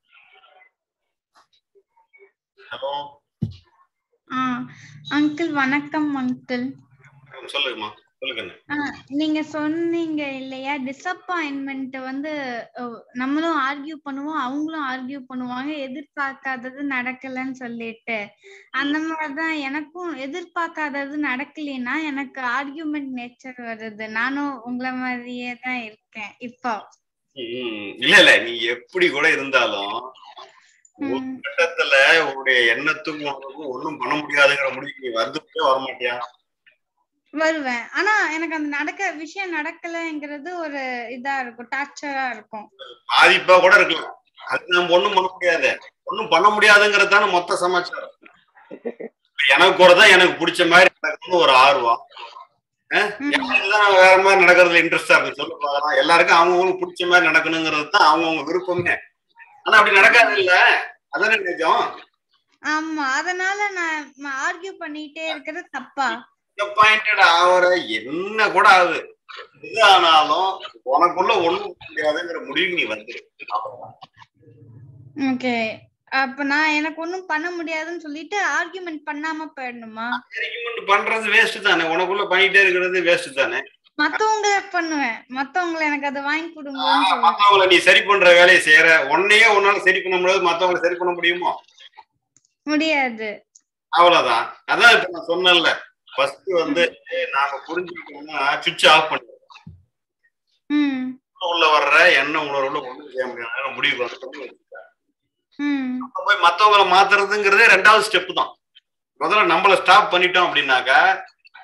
ஹலோ ஆ அங்கிள் வணக்கம் அங்கிள் சொல்லுங்கம்மா சொல்லுங்க ஆ, நீங்க சொன்னீங்க இல்லையா டிசப்பாயின்மெண்ட் வந்து அஹ், நம்மளும் ஆர்கியூ பண்ணுவோம் அவங்களும் ஆர்கியூ பண்ணுவாங்க எதிர்பார்க்காதது நடக்கலன்னு சொல்லிட்டு அந்த மாதிரிதான் எனக்கும் எதிர்பார்க்காதது நடக்கலைன்னா எனக்கு ஆர்கியூமெண்ட் நேச்சர் வருது நானும் உங்களை மாதிரியே தான் இருக்கேன் இப்போ ம், இல்ல இல்ல நீ எப்படி கூட இருந்தாலும் ஒரு ம். கட்டத்துல உன்னுடைய எண்ணத்துக்கும் உனக்கும் ஒண்ணும் பண்ண முடியாதுங்கிற முடிவுக்கு நீ வந்துட்டே வரமாட்டியா வருவேன் ஆனா எனக்கு அந்த நடக்க விஷயம் நடக்கலைங்கிறது ஒரு இதா இருக்கும் டார்ச்சரா இருக்கும் பாதிப்பா கூட இருக்கலாம் அது நம்ம ஒண்ணும் பண்ண முடியாது ஒண்ணும் பண்ண முடியாதுங்கிறது தானே மொத்த சமாச்சாரம் இப்ப எனக்கு கூட தான் எனக்கு பிடிச்ச மாதிரி நடக்கணும்னு ஒரு ஆர்வம் அஹ், ம். எனக்கு தான் வேற மாதிரி நடக்கிறதுல இன்ட்ரெஸ்டா இருக்கு சொல்லு பார்க்கலாம் எல்லாருக்கும் அவங்கவுங்களுக்கு பிடிச்ச மாதிரி நடக்கணுங்கிறது தான் அவங்கவுங்க விருப்பமே ஆனா அப்படி நடக்காது இல்ல அதானே நிஜம் ஆமா அதனால நான் ஆர்கியூ பண்ணிட்டே இருக்கிறது தப்பா டிசப்பாயிண்டட் ஆகிற என்ன கூட ஆகுது எது ஆனாலும் உனக்குள்ள ஒண்ணும் பண்ண முடியாதுங்கிற முடிவுக்கு நீ வந்துரு அவ்வளவுதான். ஓகே அப்ப நான் எனக்கு ஒண்ணும் பண்ண முடியாதுன்னு சொல்லிட்டு ஆர்கியூமெண்ட் பண்ணாம போயிடணுமா argument பண்றது வேஸ்ட் தானே உனக்குள்ள பண்ணிட்டே இருக்கிறது வேஸ்ட் தானே மத்தவங்க பண்ணுவேன் மத்தவங்களை எனக்கு அதை வாங்கி கொடுங்கன்னு சொல்லுவேன் மத்தவங்கள நீ சரி பண்ற வேலையை செய்யற உன்னையே உன்னால சரி பண்ண முடியாது மத்தவங்கள சரி பண்ண முடியுமோ முடியாது அவ்வளவுதான் அதான் இப்ப நான் சொன்னேன்ல ஃபர்ஸ்ட் வந்து நாம புரிஞ்சுக்கிட்டோம்னா சுவிட்ச் ஆஃப் பண்ணிடுவோம் ம் உள்ள வர்ற எண்ண உணர்வுல ஒண்ணும் செய்ய முடியாது முடிவு வந்து ம் போய் மத்தவங்கள மாத்துறதுங்கிறதே ரெண்டாவது ஸ்டெப் தான் முதல்ல நம்மள ஸ்டாப் பண்ணிட்டோம் அப்படின்னாக்கா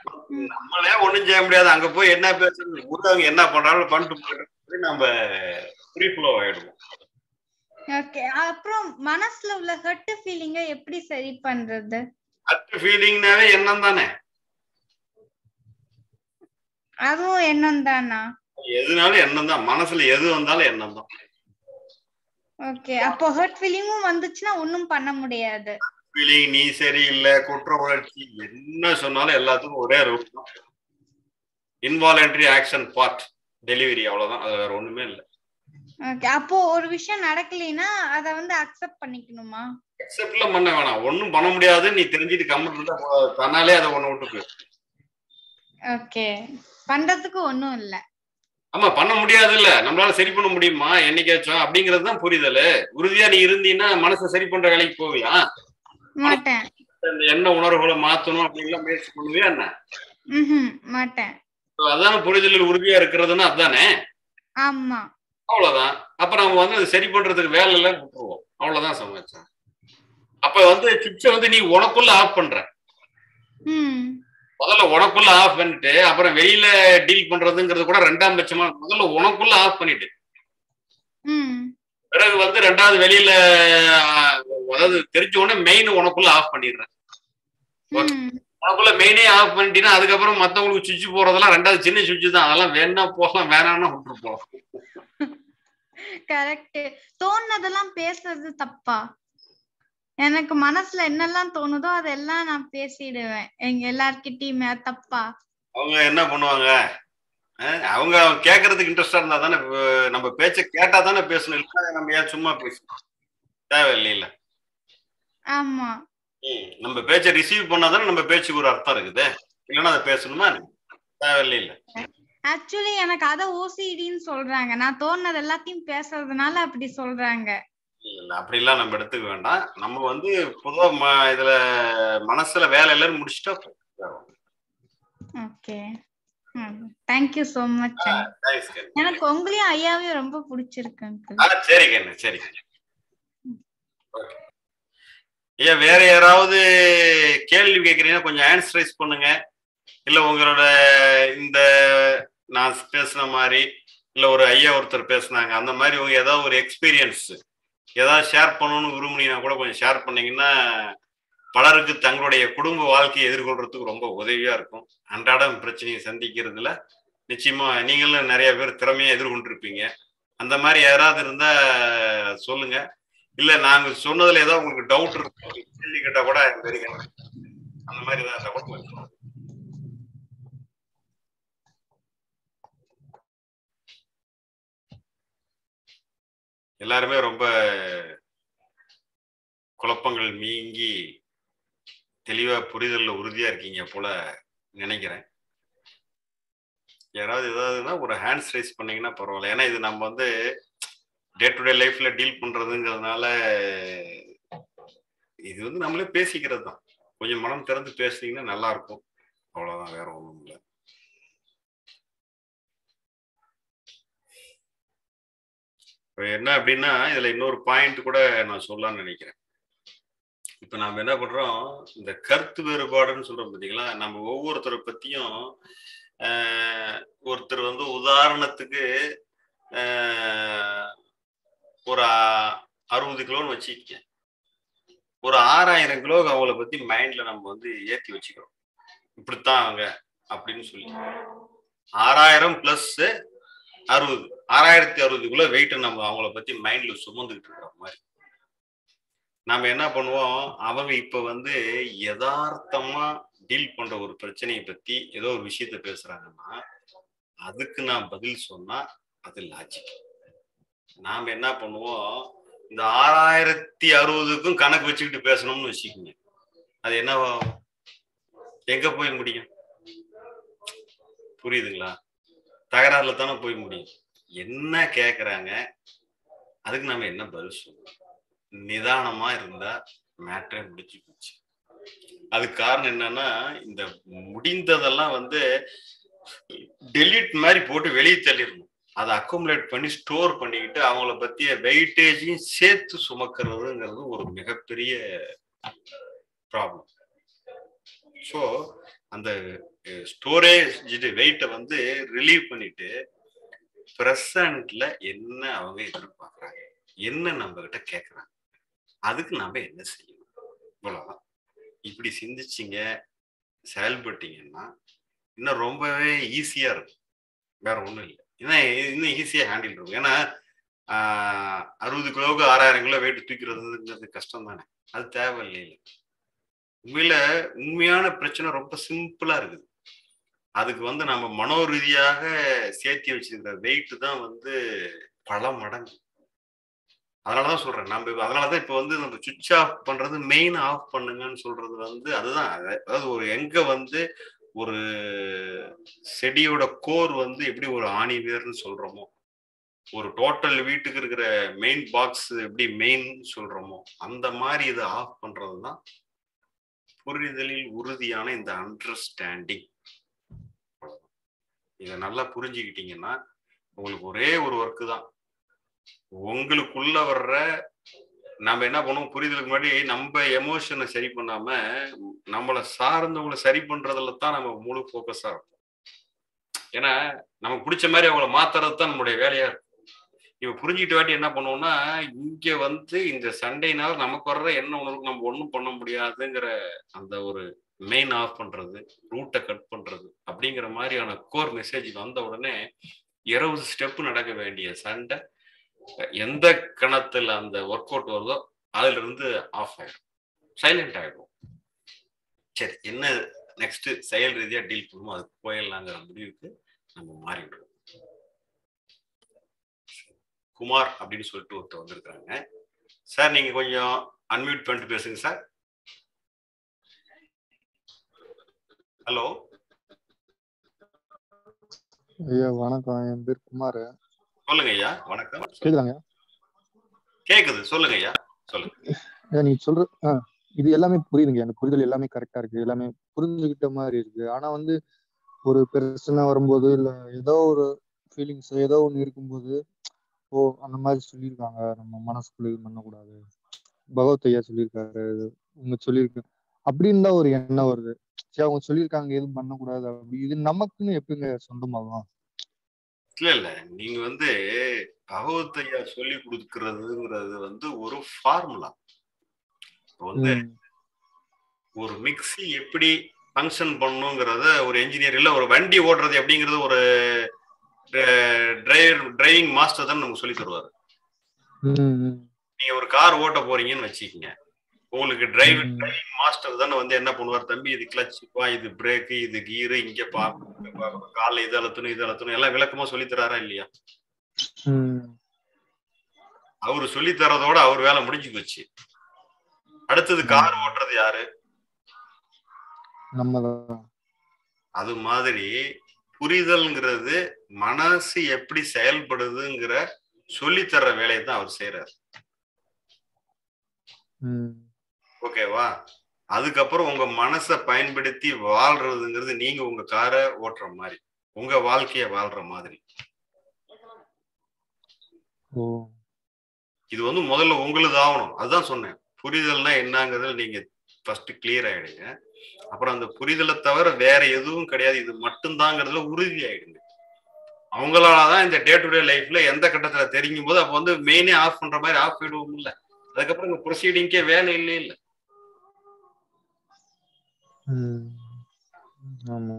நம்மளே ஒண்ணும் செய்ய முடியாது அங்க போய் என்ன பேசுறது ஊர்ல என்ன பண்றாலும் பண்ணிட்டு போயிட்டு நம்ம ஃப்ரீ ஃப்ளோ ஆயிடுவோம் ஓகே அப்புறம் மனசுல உள்ள ஹர்ட் ஃபீலிங்க எப்படி சரி பண்றது அட் ஃபீலிங்னாவே எண்ணம் தானே அதுவும் எண்ணம் தானா எதுனாலும் எண்ணம் தான் மனசுல எது வந்தாலும் எண்ணம் தான் ஓகே அப்போ ஹர்ட் ஃபீலிங்கும் வந்துச்சுன்னா ஒண்ணும் பண்ண முடியாது ஃபீலிங் நீ சரியில்லை குற்ற உணர்ச்சி என்ன சொன்னாலும் எல்லாத்துக்கும் ஒரே ரூட் தான் இன்வாலண்டரி ஆக்ஷன் பார்ட் டெலிவரி அவ்வளவுதான் அது வேற ஒண்ணுமே இல்லை ஓகே அப்போ ஒரு விஷயம் நடக்கலைன்னா அத வந்து அக்செப்ட் பண்ணிக்கணுமா அக்செப்ட்லாம் பண்ண வேணாம் ஒன்றும் பண்ண முடியாது நீ தெரிஞ்சுட்டு கம்மல் இருந்தா போதும். தன்னாலே அதை ஒண்ணு விட்டு போயிரு. ஓகே பண்றதுக்கு ஒண்ணும் இல்ல ஆமா பண்ண முடியாது இல்ல நம்மளால சரி பண்ண முடியுமா என்னைக்காச்சும் அப்படிங்கிறது தான் புரிதல் உறுதியா நீ இருந்தீன்னா மனசை சரி பண்ற வேலைக்கு போவியா மாட்டேன் இந்த எண்ண உணர்வுகளை மாத்தணும் அப்படின்லாம் முயற்சி பண்ணுவியா என்ன ம்ஹும் மாட்டேன் So அதான புரிதலில் உறுதியா இருக்கிறதுன்னா அதானே ஆமா அவ்வளவுதான் அப்ப நம்ம வந்து அதை சரி பண்றதுக்கு வேலை எல்லாம் விட்டுருவோம் அவ்வளவுதான் சமாச்சாரம் அப்ப வந்து சுவிட்சை வந்து நீ உனக்குள்ள ஆஃப் பண்ற ம் முதல்ல உனக்குள்ள ஆஃப் பண்ணிட்டு அப்புறம் வெளியில டீல் பண்றதுங்கிறது கூட ரெண்டாம் பட்சமா முதல்ல உனக்குள்ள ஆஃப் பண்ணிட்டு ம் பிறகு வந்து ரெண்டாவது வெளியில ஆஹ், அதாவது தெரிஞ்ச உடனே மெயின் உனக்குள்ள ஆஃப் பண்ணிடுறேன் ம் உனக்குள்ள மெயினே ஆஃப் பண்ணிட்டீங்கன்னா அதுக்கப்புறம் மத்தவங்களுக்கு சுவிட்ச் போறதெல்லாம் ரெண்டாவது சின்ன சுவிட்ச் தான் அதெல்லாம் வேணா போகலாம் வேணாம்னா விட்டுரு போகலாம் கரெக்ட் தோணுனதெல்லாம் பேசுறது தப்பா எனக்கு மனசுல என்னெல்லாம் தோணுதோ அதெல்லாம் நான் பேசிடுவேன் எங்க எல்லார்கிட்டயுமே அது தப்பா அவங்க என்ன பண்ணுவாங்க அஹ் அவங்க கேட்கறதுக்கு இன்ட்ரெஸ்டா இருந்தா தானே அஹ் நம்ம பேச்ச கேட்டா தானே பேசணும் இல்லை நம்ம ஏன் சும்மா பேசணும் தேவையில்லையில ஆமா ம், நம்ம பேச்சை ரிசீவ் பண்ணாதானே நம்ம பேச்சுக்கு ஒரு அர்த்தம் இருக்குது இல்லைன்னா அதை பேசணுமா தேவையில்லையில ஆக்சுவலி எனக்கு அத ஓசிடின்னு சொல்றாங்க நான் தோணுனது எல்லாத்தையும் பேசுறதுனால அப்படி சொல்றாங்க இல்ல அப்படிலாம் நம்ம எடுத்துக்க வேண்டாம் நம்ம வந்து பொதுவா ம- இதுல மனசுல வேலை எல்லாரும் முடிச்சுட்டா போதும். Okay thank you so much Thanks, கண்ணு. எனக்கு உங்களையும் ஐயாவையும் ரொம்ப பிடிச்சிருக்கு uncle. ஆ சரி கண்ணு சரி ஓகே ஐயா வேற யாராவது கேள்வி கேட்குறீங்கன்னா கொஞ்சம் ஆன்சரைஸ் பண்ணுங்க இல்ல உங்களோட இந்த நான் பேசுன மாதிரி இல்ல ஒரு ஐயா ஒருத்தர் பேசுனாங்க அந்த மாதிரி உங்க ஏதாவது ஒரு எக்ஸ்பீரியன்ஸ் ஏதாவது ஷேர் பண்ணணும்னு விரும்புனீங்கன்னா கூட கொஞ்சம் ஷேர் பண்ணீங்கன்னா பலருக்கு தங்களுடைய குடும்ப வாழ்க்கையை எதிர்கொள்றதுக்கு ரொம்ப உதவியா இருக்கும் அன்றாடம் பிரச்சனையை சந்திக்கிறதுல நிச்சயமா நீங்களும் நிறைய பேர் திறமையா எதிர்கொண்டிருப்பீங்க அந்த மாதிரி யாராவது இருந்தா சொல்லுங்க இல்ல நாங்க சொன்னதுல ஏதாவது உங்களுக்கு டவுட் இருக்கு கேள்வி கேட்டா கூட வெரி அந்த மாதிரி ஏதாவது இருந்தா கூட கொஞ்சம் சொல்லுங்க. எல்லாருமே ரொம்ப குழப்பங்கள் நீங்கி தெளிவா புரிதல்ல உறுதியா இருக்கீங்க போல நினைக்கிறேன் யாராவது ஏதாவதுன்னா ஒரு ஹேண்ட்ஸ் ரைஸ் பண்ணீங்கன்னா பரவாயில்ல ஏன்னா இது நம்ம வந்து டே டு டே லைஃப்ல டீல் பண்றதுங்கிறதுனால இது வந்து நம்மளே பேசிக்கிறது தான் கொஞ்சம் மனம் திறந்து பேசுனீங்கன்னா நல்லா இருக்கும் அவ்வளவுதான் வேற ஒண்ணும் இல்லை இப்ப என்ன அப்படின்னா இதுல இன்னொரு பாயிண்ட் கூட நான் சொல்லலாம்னு நினைக்கிறேன் இப்ப நாம என்ன பண்றோம் இந்த கருத்து வேறுபாடுன்னு சொல்றோம் பாத்தீங்களா நம்ம ஒவ்வொருத்தரை பத்தியும் ஆஹ், ஒருத்தர் வந்து உதாரணத்துக்கு ஆஹ், ஒரு அ- அறுபது கிலோன்னு வச்சுக்க ஒரு ஆறாயிரம் கிலோ அவங்கள பத்தி மைண்ட்ல நம்ம வந்து ஏத்தி வச்சுக்கிறோம் இப்படித்தான் அவங்க அப்படின்னு சொல்லி ஆறாயிரம் பிளஸ் அறுபது ஆறாயிரத்தி அறுபதுக்குள்ள வெயிட் நம்ம அவங்கள பத்தி மைண்ட்ல சுமந்துக்கிட்டு இருக்கிற மாதிரி நாம என்ன பண்ணுவோம் அவங்க இப்ப வந்து யதார்த்தமா டீல் பண்ற ஒரு பிரச்சனையை பத்தி ஏதோ ஒரு விஷயத்த பேசுறாங்கன்னா அதுக்கு நான் பதில் சொன்னா அது லாஜிக் நாம என்ன பண்ணுவோம் இந்த ஆறாயிரத்தி அறுபதுக்கும் கணக்கு வச்சுக்கிட்டு பேசணும்னு வச்சுக்கோங்க அது என்ன எங்க போய் முடியும் புரியுதுங்களா தகராறுல தானே போய் முடியும் என்ன கேக்குறாங்க அதுக்கு நம்ம என்ன பதில் சொல்லணும் நிதானமா இருந்தா மேட்ரே முடிச்சு போச்சு அதுக்கு காரணம் என்னன்னா இந்த முடிந்ததெல்லாம் வந்து டெலீட் மாதிரி போட்டு வெளியே தள்ளிடணும் அதை அக்குமுலேட் பண்ணி ஸ்டோர் பண்ணிக்கிட்டு அவங்கள பத்திய வெயிட்டேஜையும் சேர்த்து சுமக்கிறதுங்கிறது ஒரு மிகப்பெரிய ப்ராப்ளம் ஸோ அந்த ஸ்டோரேஜ் வெயிட்டை வந்து ரிலீவ் பண்ணிட்டு ப்ரெசன்ட்ல என்ன அவங்க எதிர்பார்க்கறாங்க என்ன நம்ம கிட்ட கேட்கறாங்க அதுக்கு நாம என்ன செய்யணும் இவ்வளவுதான் இப்படி சிந்திச்சிங்க செயல்பட்டீங்கன்னா இன்னும் ரொம்பவே ஈஸியா இருக்கும் வேற ஒண்ணும் இல்லை ஏன்னா இன்னும் ஈஸியா ஹேண்டில் இருக்கும் ஏன்னா ஆஹ், அறுபது கிலோவுக்கு ஆறாயிரம் கிலோ வெயிட் தூக்கிறதுங்கிறது கஷ்டம் தானே அது தேவையில்லை உண்மையில உண்மையான பிரச்சனை ரொம்ப சிம்பிளா இருக்குது அதுக்கு வந்து நம்ம மனோ ரீதியாக சேர்த்தி வச்சிருக்கிற வெயிட் தான் வந்து பல மடங்கு அதனாலதான் சொல்றேன் நம்ம இப்ப- அதனாலதான் இப்ப வந்து நம்ம சுவிட்ச் ஆஃப் பண்றது மெயின் ஆஃப் பண்ணுங்கன்னு சொல்றது வந்து அதுதான் அது- அதாவது ஒரு எங்க வந்து ஒரு செடியோட கோர் வந்து எப்படி ஒரு ஆணி வேர்னு சொல்றோமோ ஒரு டோட்டல் வீட்டுக்கு இருக்கிற மெயின் பாக்ஸ் எப்படி மெயின் சொல்றோமோ அந்த மாதிரி இதை ஆஃப் பண்றது தான் புரிதலில் உறுதியான இந்த அண்டர்ஸ்டாண்டிங் இதை நல்லா புரிஞ்சுக்கிட்டீங்கன்னா உங்களுக்கு ஒரே ஒரு ஒர்க்கு தான் உங்களுக்குள்ள வர்ற நம்ம என்ன பண்ணுவோம் புரிதலுக்கு முன்னாடி நம்ம எமோஷனை சரி பண்ணாம நம்மளை சார்ந்தவங்களை சரி பண்றதுல தான் நம்ம முழு ஃபோக்கஸா இருக்கும் ஏன்னா நமக்கு பிடிச்ச மாதிரி அவங்கள மாத்துறது தான் நம்மளுடைய வேலையா இருக்கும் இப்ப புரிஞ்சுக்கிட்ட வாட்டி என்ன பண்ணுவோம்னா இங்க வந்து இந்த சண்டைனால நமக்கு வர்ற என்ன உணர்வு நம்ம ஒண்ணும் பண்ண முடியாதுங்கிற அந்த ஒரு மெயின் ஆஃப் பண்றது ரூட்டை கட் பண்றது அப்படிங்கிற மாதிரியான கோர் மெசேஜ் வந்த உடனே இருபது ஸ்டெப் நடக்க வேண்டிய சண்டை எந்த கணத்துல அந்த ஒர்க் அவுட் வருதோ அதுல இருந்து ஆஃப் ஆயிடும் சைலண்ட் ஆயிடும் சரி என்ன நெக்ஸ்ட் செயல் ரீதியா டீல் பண்ணுமோ அதுக்கு போயிடலாங்கிற முடிவுக்கு நம்ம மாறிடுவோம் குமார் அப்படின்னு சொல்லிட்டு ஒருத்தர் வந்திருக்காங்க சார் நீங்க கொஞ்சம் அன்மியூட் பண்ணிட்டு பேசுங்க சார் ஹலோ ஐயா வணக்கம் என் பேர் குமார் சொல்லுங்க ஐயா வணக்கம் கேக்குதாங்க கேக்குது சொல்லுங்க ஐயா சொல்லுங்க ஐயா நீங்க சொல்ற ஆ, இது எல்லாமே புரியுதுங்க எனக்கு புரிதல் எல்லாமே கரெக்டா இருக்கு எல்லாமே புரிஞ்சுக்கிட்ட மாதிரி இருக்கு ஆனா வந்து ஒரு பிரச்சனை வரும்போது இல்ல ஏதோ ஒரு ஃபீலிங்ஸ் ஏதோ ஒண்ணு இருக்கும்போது ஓ அந்த மாதிரி சொல்லியிருக்காங்க நம்ம மனசுக்குள்ள இது பண்ணக்கூடாது பகவத் ஐயா சொல்லியிருக்காரு உங்க சொல்லியிருக்கு அப்படின்னு தான் ஒரு எண்ணம் வருது சரி அவங்க சொல்லியிருக்காங்க எதுவும் பண்ணக்கூடாது அப்படி இது நமக்குன்னு எப்படிங்க சொந்தமாகும் இல்ல இல்ல நீங்க வந்து பகவத் ஐயா சொல்லி கொடுக்கறதுங்கிறது வந்து ஒரு ஃபார்முலா வந்து ம், ஒரு மிக்ஸி எப்படி ஃபங்க்ஷன் பண்ணுங்கிறத ஒரு என்ஜினியர் இல்ல ஒரு வண்டி ஓட்டுறது எப்படிங்கிறது ஒரு டிரைவர் டிரைவிங் மாஸ்டர் தான் நமக்கு சொல்லி தருவாரு ம், ம், நீங்க ஒரு கார் ஓட்ட போறீங்கன்னு வச்சுக்கோங்க உங்களுக்கு டிரைவர் ம். டிரைவிங் மாஸ்டர் தானே வந்து என்ன பண்ணுவார் தம்பி இது கிளச்சுப்பா இது பிரேக்கு இது கீரு இங்க பா காலில் இது அழுத்தணும் இது அழுத்தணும் எல்லாம் விளக்கமா சொல்லி தராரா இல்லையா ம், அவரு சொல்லி தரதோட அவர் வேலை முடிஞ்சு போச்சு அடுத்தது கார் ஓட்டுறது யாரு நம்மதான் அது மாதிரி புரிதல்ங்கிறது மனசு எப்படி செயல்படுதுங்கிற சொல்லித்தர வேலையை தான் அவர் செய்யறாரு ம் ஓகேவா அதுக்கப்புறம் உங்க மனசை பயன்படுத்தி வாழ்றதுங்கிறது நீங்க உங்க காரை ஓட்டுற மாதிரி உங்க வாழ்க்கைய வாழ்ற மாதிரி ஓ இது வந்து முதல்ல உங்களுது ஆகணும் அதுதான் சொன்னேன் புரிதல்னா என்னங்கிறதுல நீங்க ஃபர்ஸ்ட் கிளியர் ஆயிடுங்க அப்புறம் அந்த புரிதலை தவிர வேற எதுவும் கிடையாது இது மட்டும்தாங்கிறதுல உறுதி ஆயிடுங்க அவங்களாலதான் இந்த டே டு டே லைஃப்ல எந்த கட்டத்துல தெரியும் போது அப்ப வந்து மெயினே ஆஃப் பண்ற மாதிரி ஆஃப் பண்ணிடுவோம் இல்ல அதுக்கப்புறம் இந்த ப்ரொசீடிங்கே வேலை இல்லை இல்ல ம் ஆமா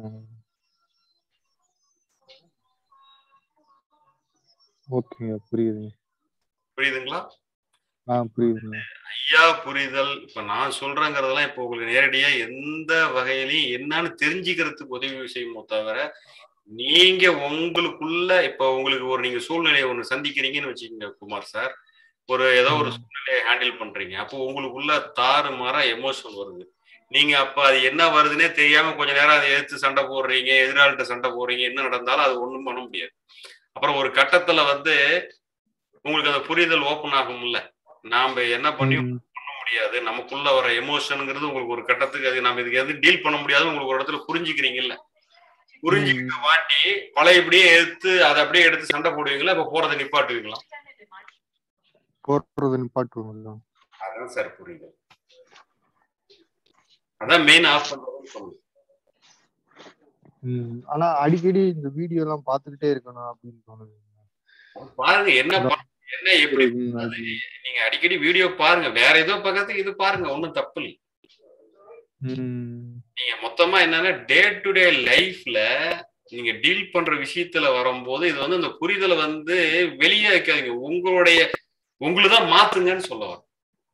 ஓகேங்க புரியுதுங்க புரியுதுங்களா ஆ புரியுதுங்க ஐயா புரிதல் இப்ப நான் சொல்றேங்கிறதெல்லாம் இப்ப உங்களுக்கு நேரடியா எந்த வகையிலையும் என்னன்னு தெரிஞ்சுக்கிறதுக்கு உதவி செய்யுமோ தவிர நீங்க உங்களுக்குள்ள இப்ப உங்களுக்கு ஒரு நீங்க சூழ்நிலையை ஒண்ணு சந்திக்கிறீங்கன்னு வச்சுக்கோங்க குமார் சார் ஒரு ஏதோ ஒரு ம். சூழ்நிலையை ஹேண்டில் பண்றீங்க அப்போ உங்களுக்குள்ள தாறு மாறா எமோஷன் வருது நீங்க அப்ப அது என்ன வருதுன்னே தெரியாம கொஞ்ச நேரம் அதை எதிர்த்து சண்டை போடுறீங்க எதிராளிட்ட சண்டை போடுறீங்க என்ன நடந்தாலும் அது ஒண்ணும் பண்ண முடியாது அப்புறம் ஒரு கட்டத்துல வந்து உங்களுக்கு அந்த புரிதல் ஓப்பன் ஆகும்ல நாம என்ன பண்ணி ம், பண்ண முடியாது நமக்குள்ள வர எமோஷனுங்கிறது உங்களுக்கு ஒரு கட்டத்துக்கு அது நம்ம இதுக்கு எது டீல் பண்ண முடியாது உங்களுக்கு ஒரு இடத்துல புரிஞ்சுக்கிறீங்கல்ல புரிஞ்சுக்கிட்ட வாட்டி பழையபடியே எடுத்து அதை அப்படியே எடுத்து சண்டை போடுவீங்களா இப்ப போறதை நிப்பாட்டுவீங்களா போடுறது நிப்பாட்டுவோம்ல அதான் சார் புரியுது அதான் மெயின் ஆஃப் பண்றதுன்னு சொல்லுங்க ம். ஆனா அடிக்கடி இந்த வீடியோ எல்லாம் பார்த்துக்கிட்டே இருக்கணும் அப்படின்னு தோணுது பாருங்க என்ன பா- என்ன எப்படி ம், அது நீங்க அடிக்கடி வீடியோ பாருங்க வேற ஏதோ பக்கத்துக்கு இது பாருங்க ஒண்ணும் தப்பு இல்லை ம், நீங்க மொத்தமா என்னன்னா டே டு டே லைஃப்ல நீங்க டீல் பண்ற விஷயத்துல வரும்போது இது வந்து இந்த புரிதலை வந்து வெளியே வைக்காதீங்க உங்களுடைய உங்களுதான் மாத்துங்கன்னு சொல்ல வரேன்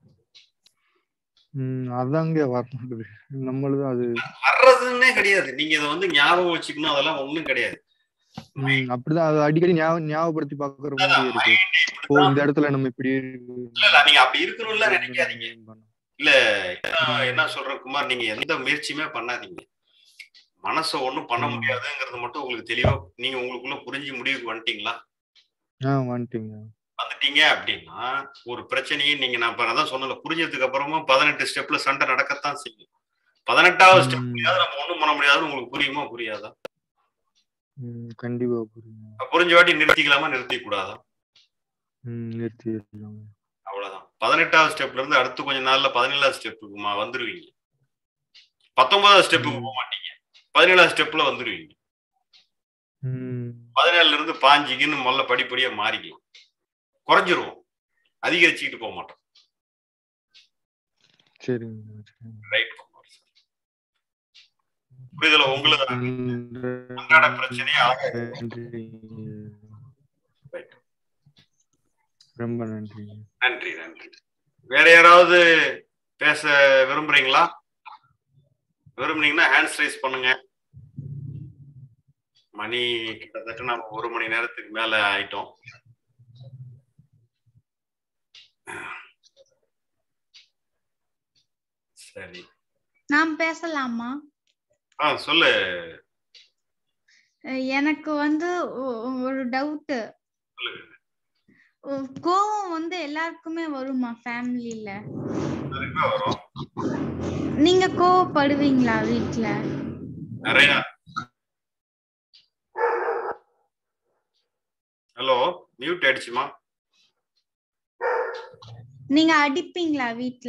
ம், அதாங்க வரமாட்டேது நம்மளுதான் அது வர்றதுன்னே கிடையாது நீங்க இதை வந்து ஞாபகம் வச்சுக்கணும் அதெல்லாம் ஒண்ணும் கிடையாது ம், அப்படிதான் அது அடிக்கடி ஞாபகம் ஞாபகப்படுத்தி பாக்குற மாதிரி இருக்கு ஓ இந்த இடத்துல நம்ம இப்படி இல்ல இல்ல நீங்க அப்படி இருக்கணும்ல நினைக்காதீங்க இல்ல என்ன- என்ன சொல்றேன் குமார் நீங்க எந்த முயற்சியுமே பண்ணாதீங்க மனசை ஒண்ணும் பண்ண ம். முடியாதுங்கிறது மட்டும் உங்களுக்கு தெளிவா நீங்க உங்களுக்குள்ள புரிஞ்சு முடிவுக்கு வந்துட்டீங்களா ஆ வந்துட்டீங்க வந்துட்டீங்க அப்படின்னா ஒரு பிரச்சனையை நீங்க நான் இப்ப அதான் சொன்னல புரிஞ்சதுக்கு அப்புறமா பதினெட்டு ஸ்டெப்ல சண்டை நடக்கத்தான் செய்யும் பதினெட்டாவது ஸ்டெப் ம், நம்ம ஒண்ணும் பண்ண முடியாதுன்னு உங்களுக்கு புரியுமா புரியாதா ம், கண்டிப்பா புரியுங்க புரிஞ்ச வாட்டி நிறுத்திக்கலாமா நிறுத்தி கூடாதா ம், நிறுத்திடலாம் அவ்வளவுதான் பதினெட்டாவது ஸ்டெப்ல இருந்து அடுத்து கொஞ்ச நாள்ல பதினேழாவது ஸ்டெப்புக்கு வந்துருவீங்க பத்தொன்பதாவது ஸ்டெப்புக்கு ம். போக மாட்டீங்க பதினேழாவது ஸ்டெப்ல வந்துருவீங்க ம், பதினேழுல இருந்து பாஞ்சுக்குன்னு முதல்ல படிப்படியா மாறிக்கலாம் குறைஞ்சிருவோம் அதிகரிச்சுக்கிட்டு போக மாட்டோம் சரிங்க சரிங்க. ரைட் புரிதல உங்களுக்கு அன்றாட பிரச்சனையை அழகா நன்றி Right. ரொம்ப நன்றிங்க நன்றி நன்றி வேற யாராவது பேச விரும்புறீங்களா விரும்புனீங்கன்னா ஹேண்ட்ஸ் ரைஸ் பண்ணுங்க மணி கிட்டத்தட்ட நம்ம ஒரு மணி நேரத்துக்கு மேல ஆயிட்டோம் சரி நான் பேசலாமா ஆ சொல்லு அஹ் எனக்கு வந்து ஒ- ஒரு டவுட் சொல்லுங்க கோவம் வந்து எல்லாருக்குமே வருமா ஃபேமிலில நிறைய வரும் நீங்க கோவப்படுவீங்களா வீட்ல நிறைய ஹலோ மியூட் ஆயிடுச்சுமா நீங்க அடிப்பீங்களா வீட்ல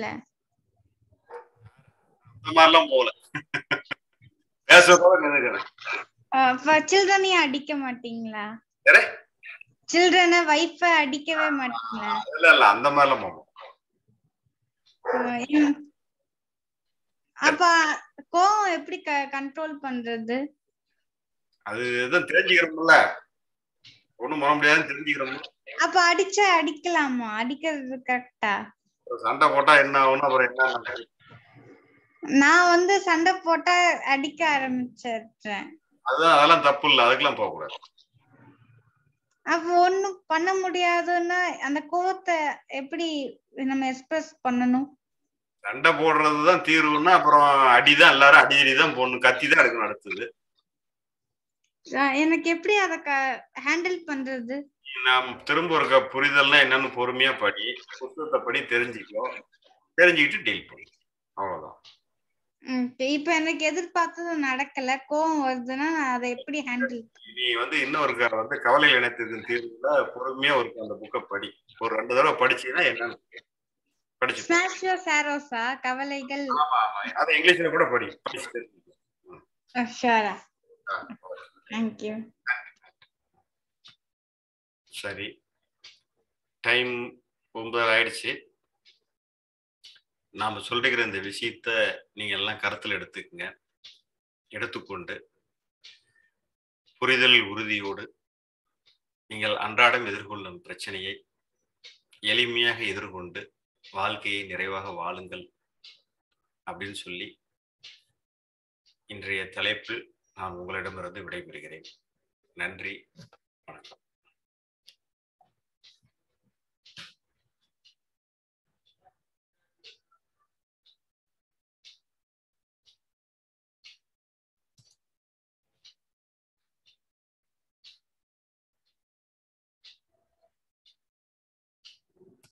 அந்த மாதிரிலாம் போகல பேசுறதோட நினைக்கிறேன் சில்ட்ரனையும் அடிக்க மாட்டீங்களா வேற? சில்ட்ரனை வைஃப அடிக்கவே மாட்டீங்களா இல்ல இல்ல அந்த மாதிரிலாம் போகும் அஹ் என்- அப்ப கோவம் எப்படி கண்ட்ரோல் பண்றது அது எதுவும் தெரிஞ்சுக்கிறோம்ல ஒண்ணும் பண்ண முடியாதுன்னு தெரிஞ்சுக்கிறோம் அப்ப அடிச்சா அடிக்கலாமா அடிக்கிறது கரெக்டா சண்டை போட்டா என்ன ஆகும்னு அப்புறம் என்ன நடக்கும்? நான் வந்து சண்டை போட்டா அடிக்க ஆரம்பிச்சிடுறேன் அதுதான் அதெல்லாம் தப்பு இல்ல அதுக்கெல்லாம் போக கூடாது அப்ப ஒண்ணும் பண்ண முடியாதுன்னா அந்த கோவத்தை எப்படி நம்ம எக்ஸ்பிரஸ் பண்ணணும் சண்டை போடுறதுதான் தீர்வுன்னா அப்புறம் அடிதான் எல்லாரும் அடிதடி தான் போடணும் கத்தி தான் எடுக்கணும் அடுத்தது அஹ் எனக்கு எப்படி அத ஹேண்டில் பண்றது நாம் திரும்ப இருக்க புரிதல்னா என்னன்னு பொறுமையா படி புத்தகத்தை படி தெரிஞ்சுக்கோ தெரிஞ்சுக்கிட்டு டீல் பண்ணு அவ்வளவுதான் ம், இப்ப எனக்கு எதிர்பார்த்தது நடக்கல கோவம் வருதுன்னா நான் அதை எப்படி ஹேண்டில் நீ வந்து இன்னொரு க- வந்து கவலை இணைத்ததின் தீர்வுல பொறுமையா ஒரு அந்த புக்கை படி ஒரு ரெண்டு தடவை படிச்சீங்கன்னா என்னன்னு படிச்சு ஸ்மாஷ் யோர் சாரோஸா கவலைகள் ஆமா ஆமா அதை இங்கிலீஷ்ல கூட படி படிச்சு தெரிஞ்சுக்கோ. ஷோரா ஆ, தேங்க்யூ சரி டைம் ஒன்பது ஆயிடுச்சு நாம சொல்லிக்கிற இந்த விஷயத்த நீங்க எல்லாம் கருத்துல எடுத்துக்கங்க எடுத்துக்கொண்டு புரிதல் உறுதியோடு நீங்கள் அன்றாடம் எதிர்கொள்ளும் பிரச்சனையை எளிமையாக எதிர்கொண்டு வாழ்க்கையை நிறைவாக வாழுங்கள் அப்படின்னு சொல்லி இன்றைய தலைப்பில் நான் உங்களிடமிருந்து விடைபெறுகிறேன் நன்றி வணக்கம்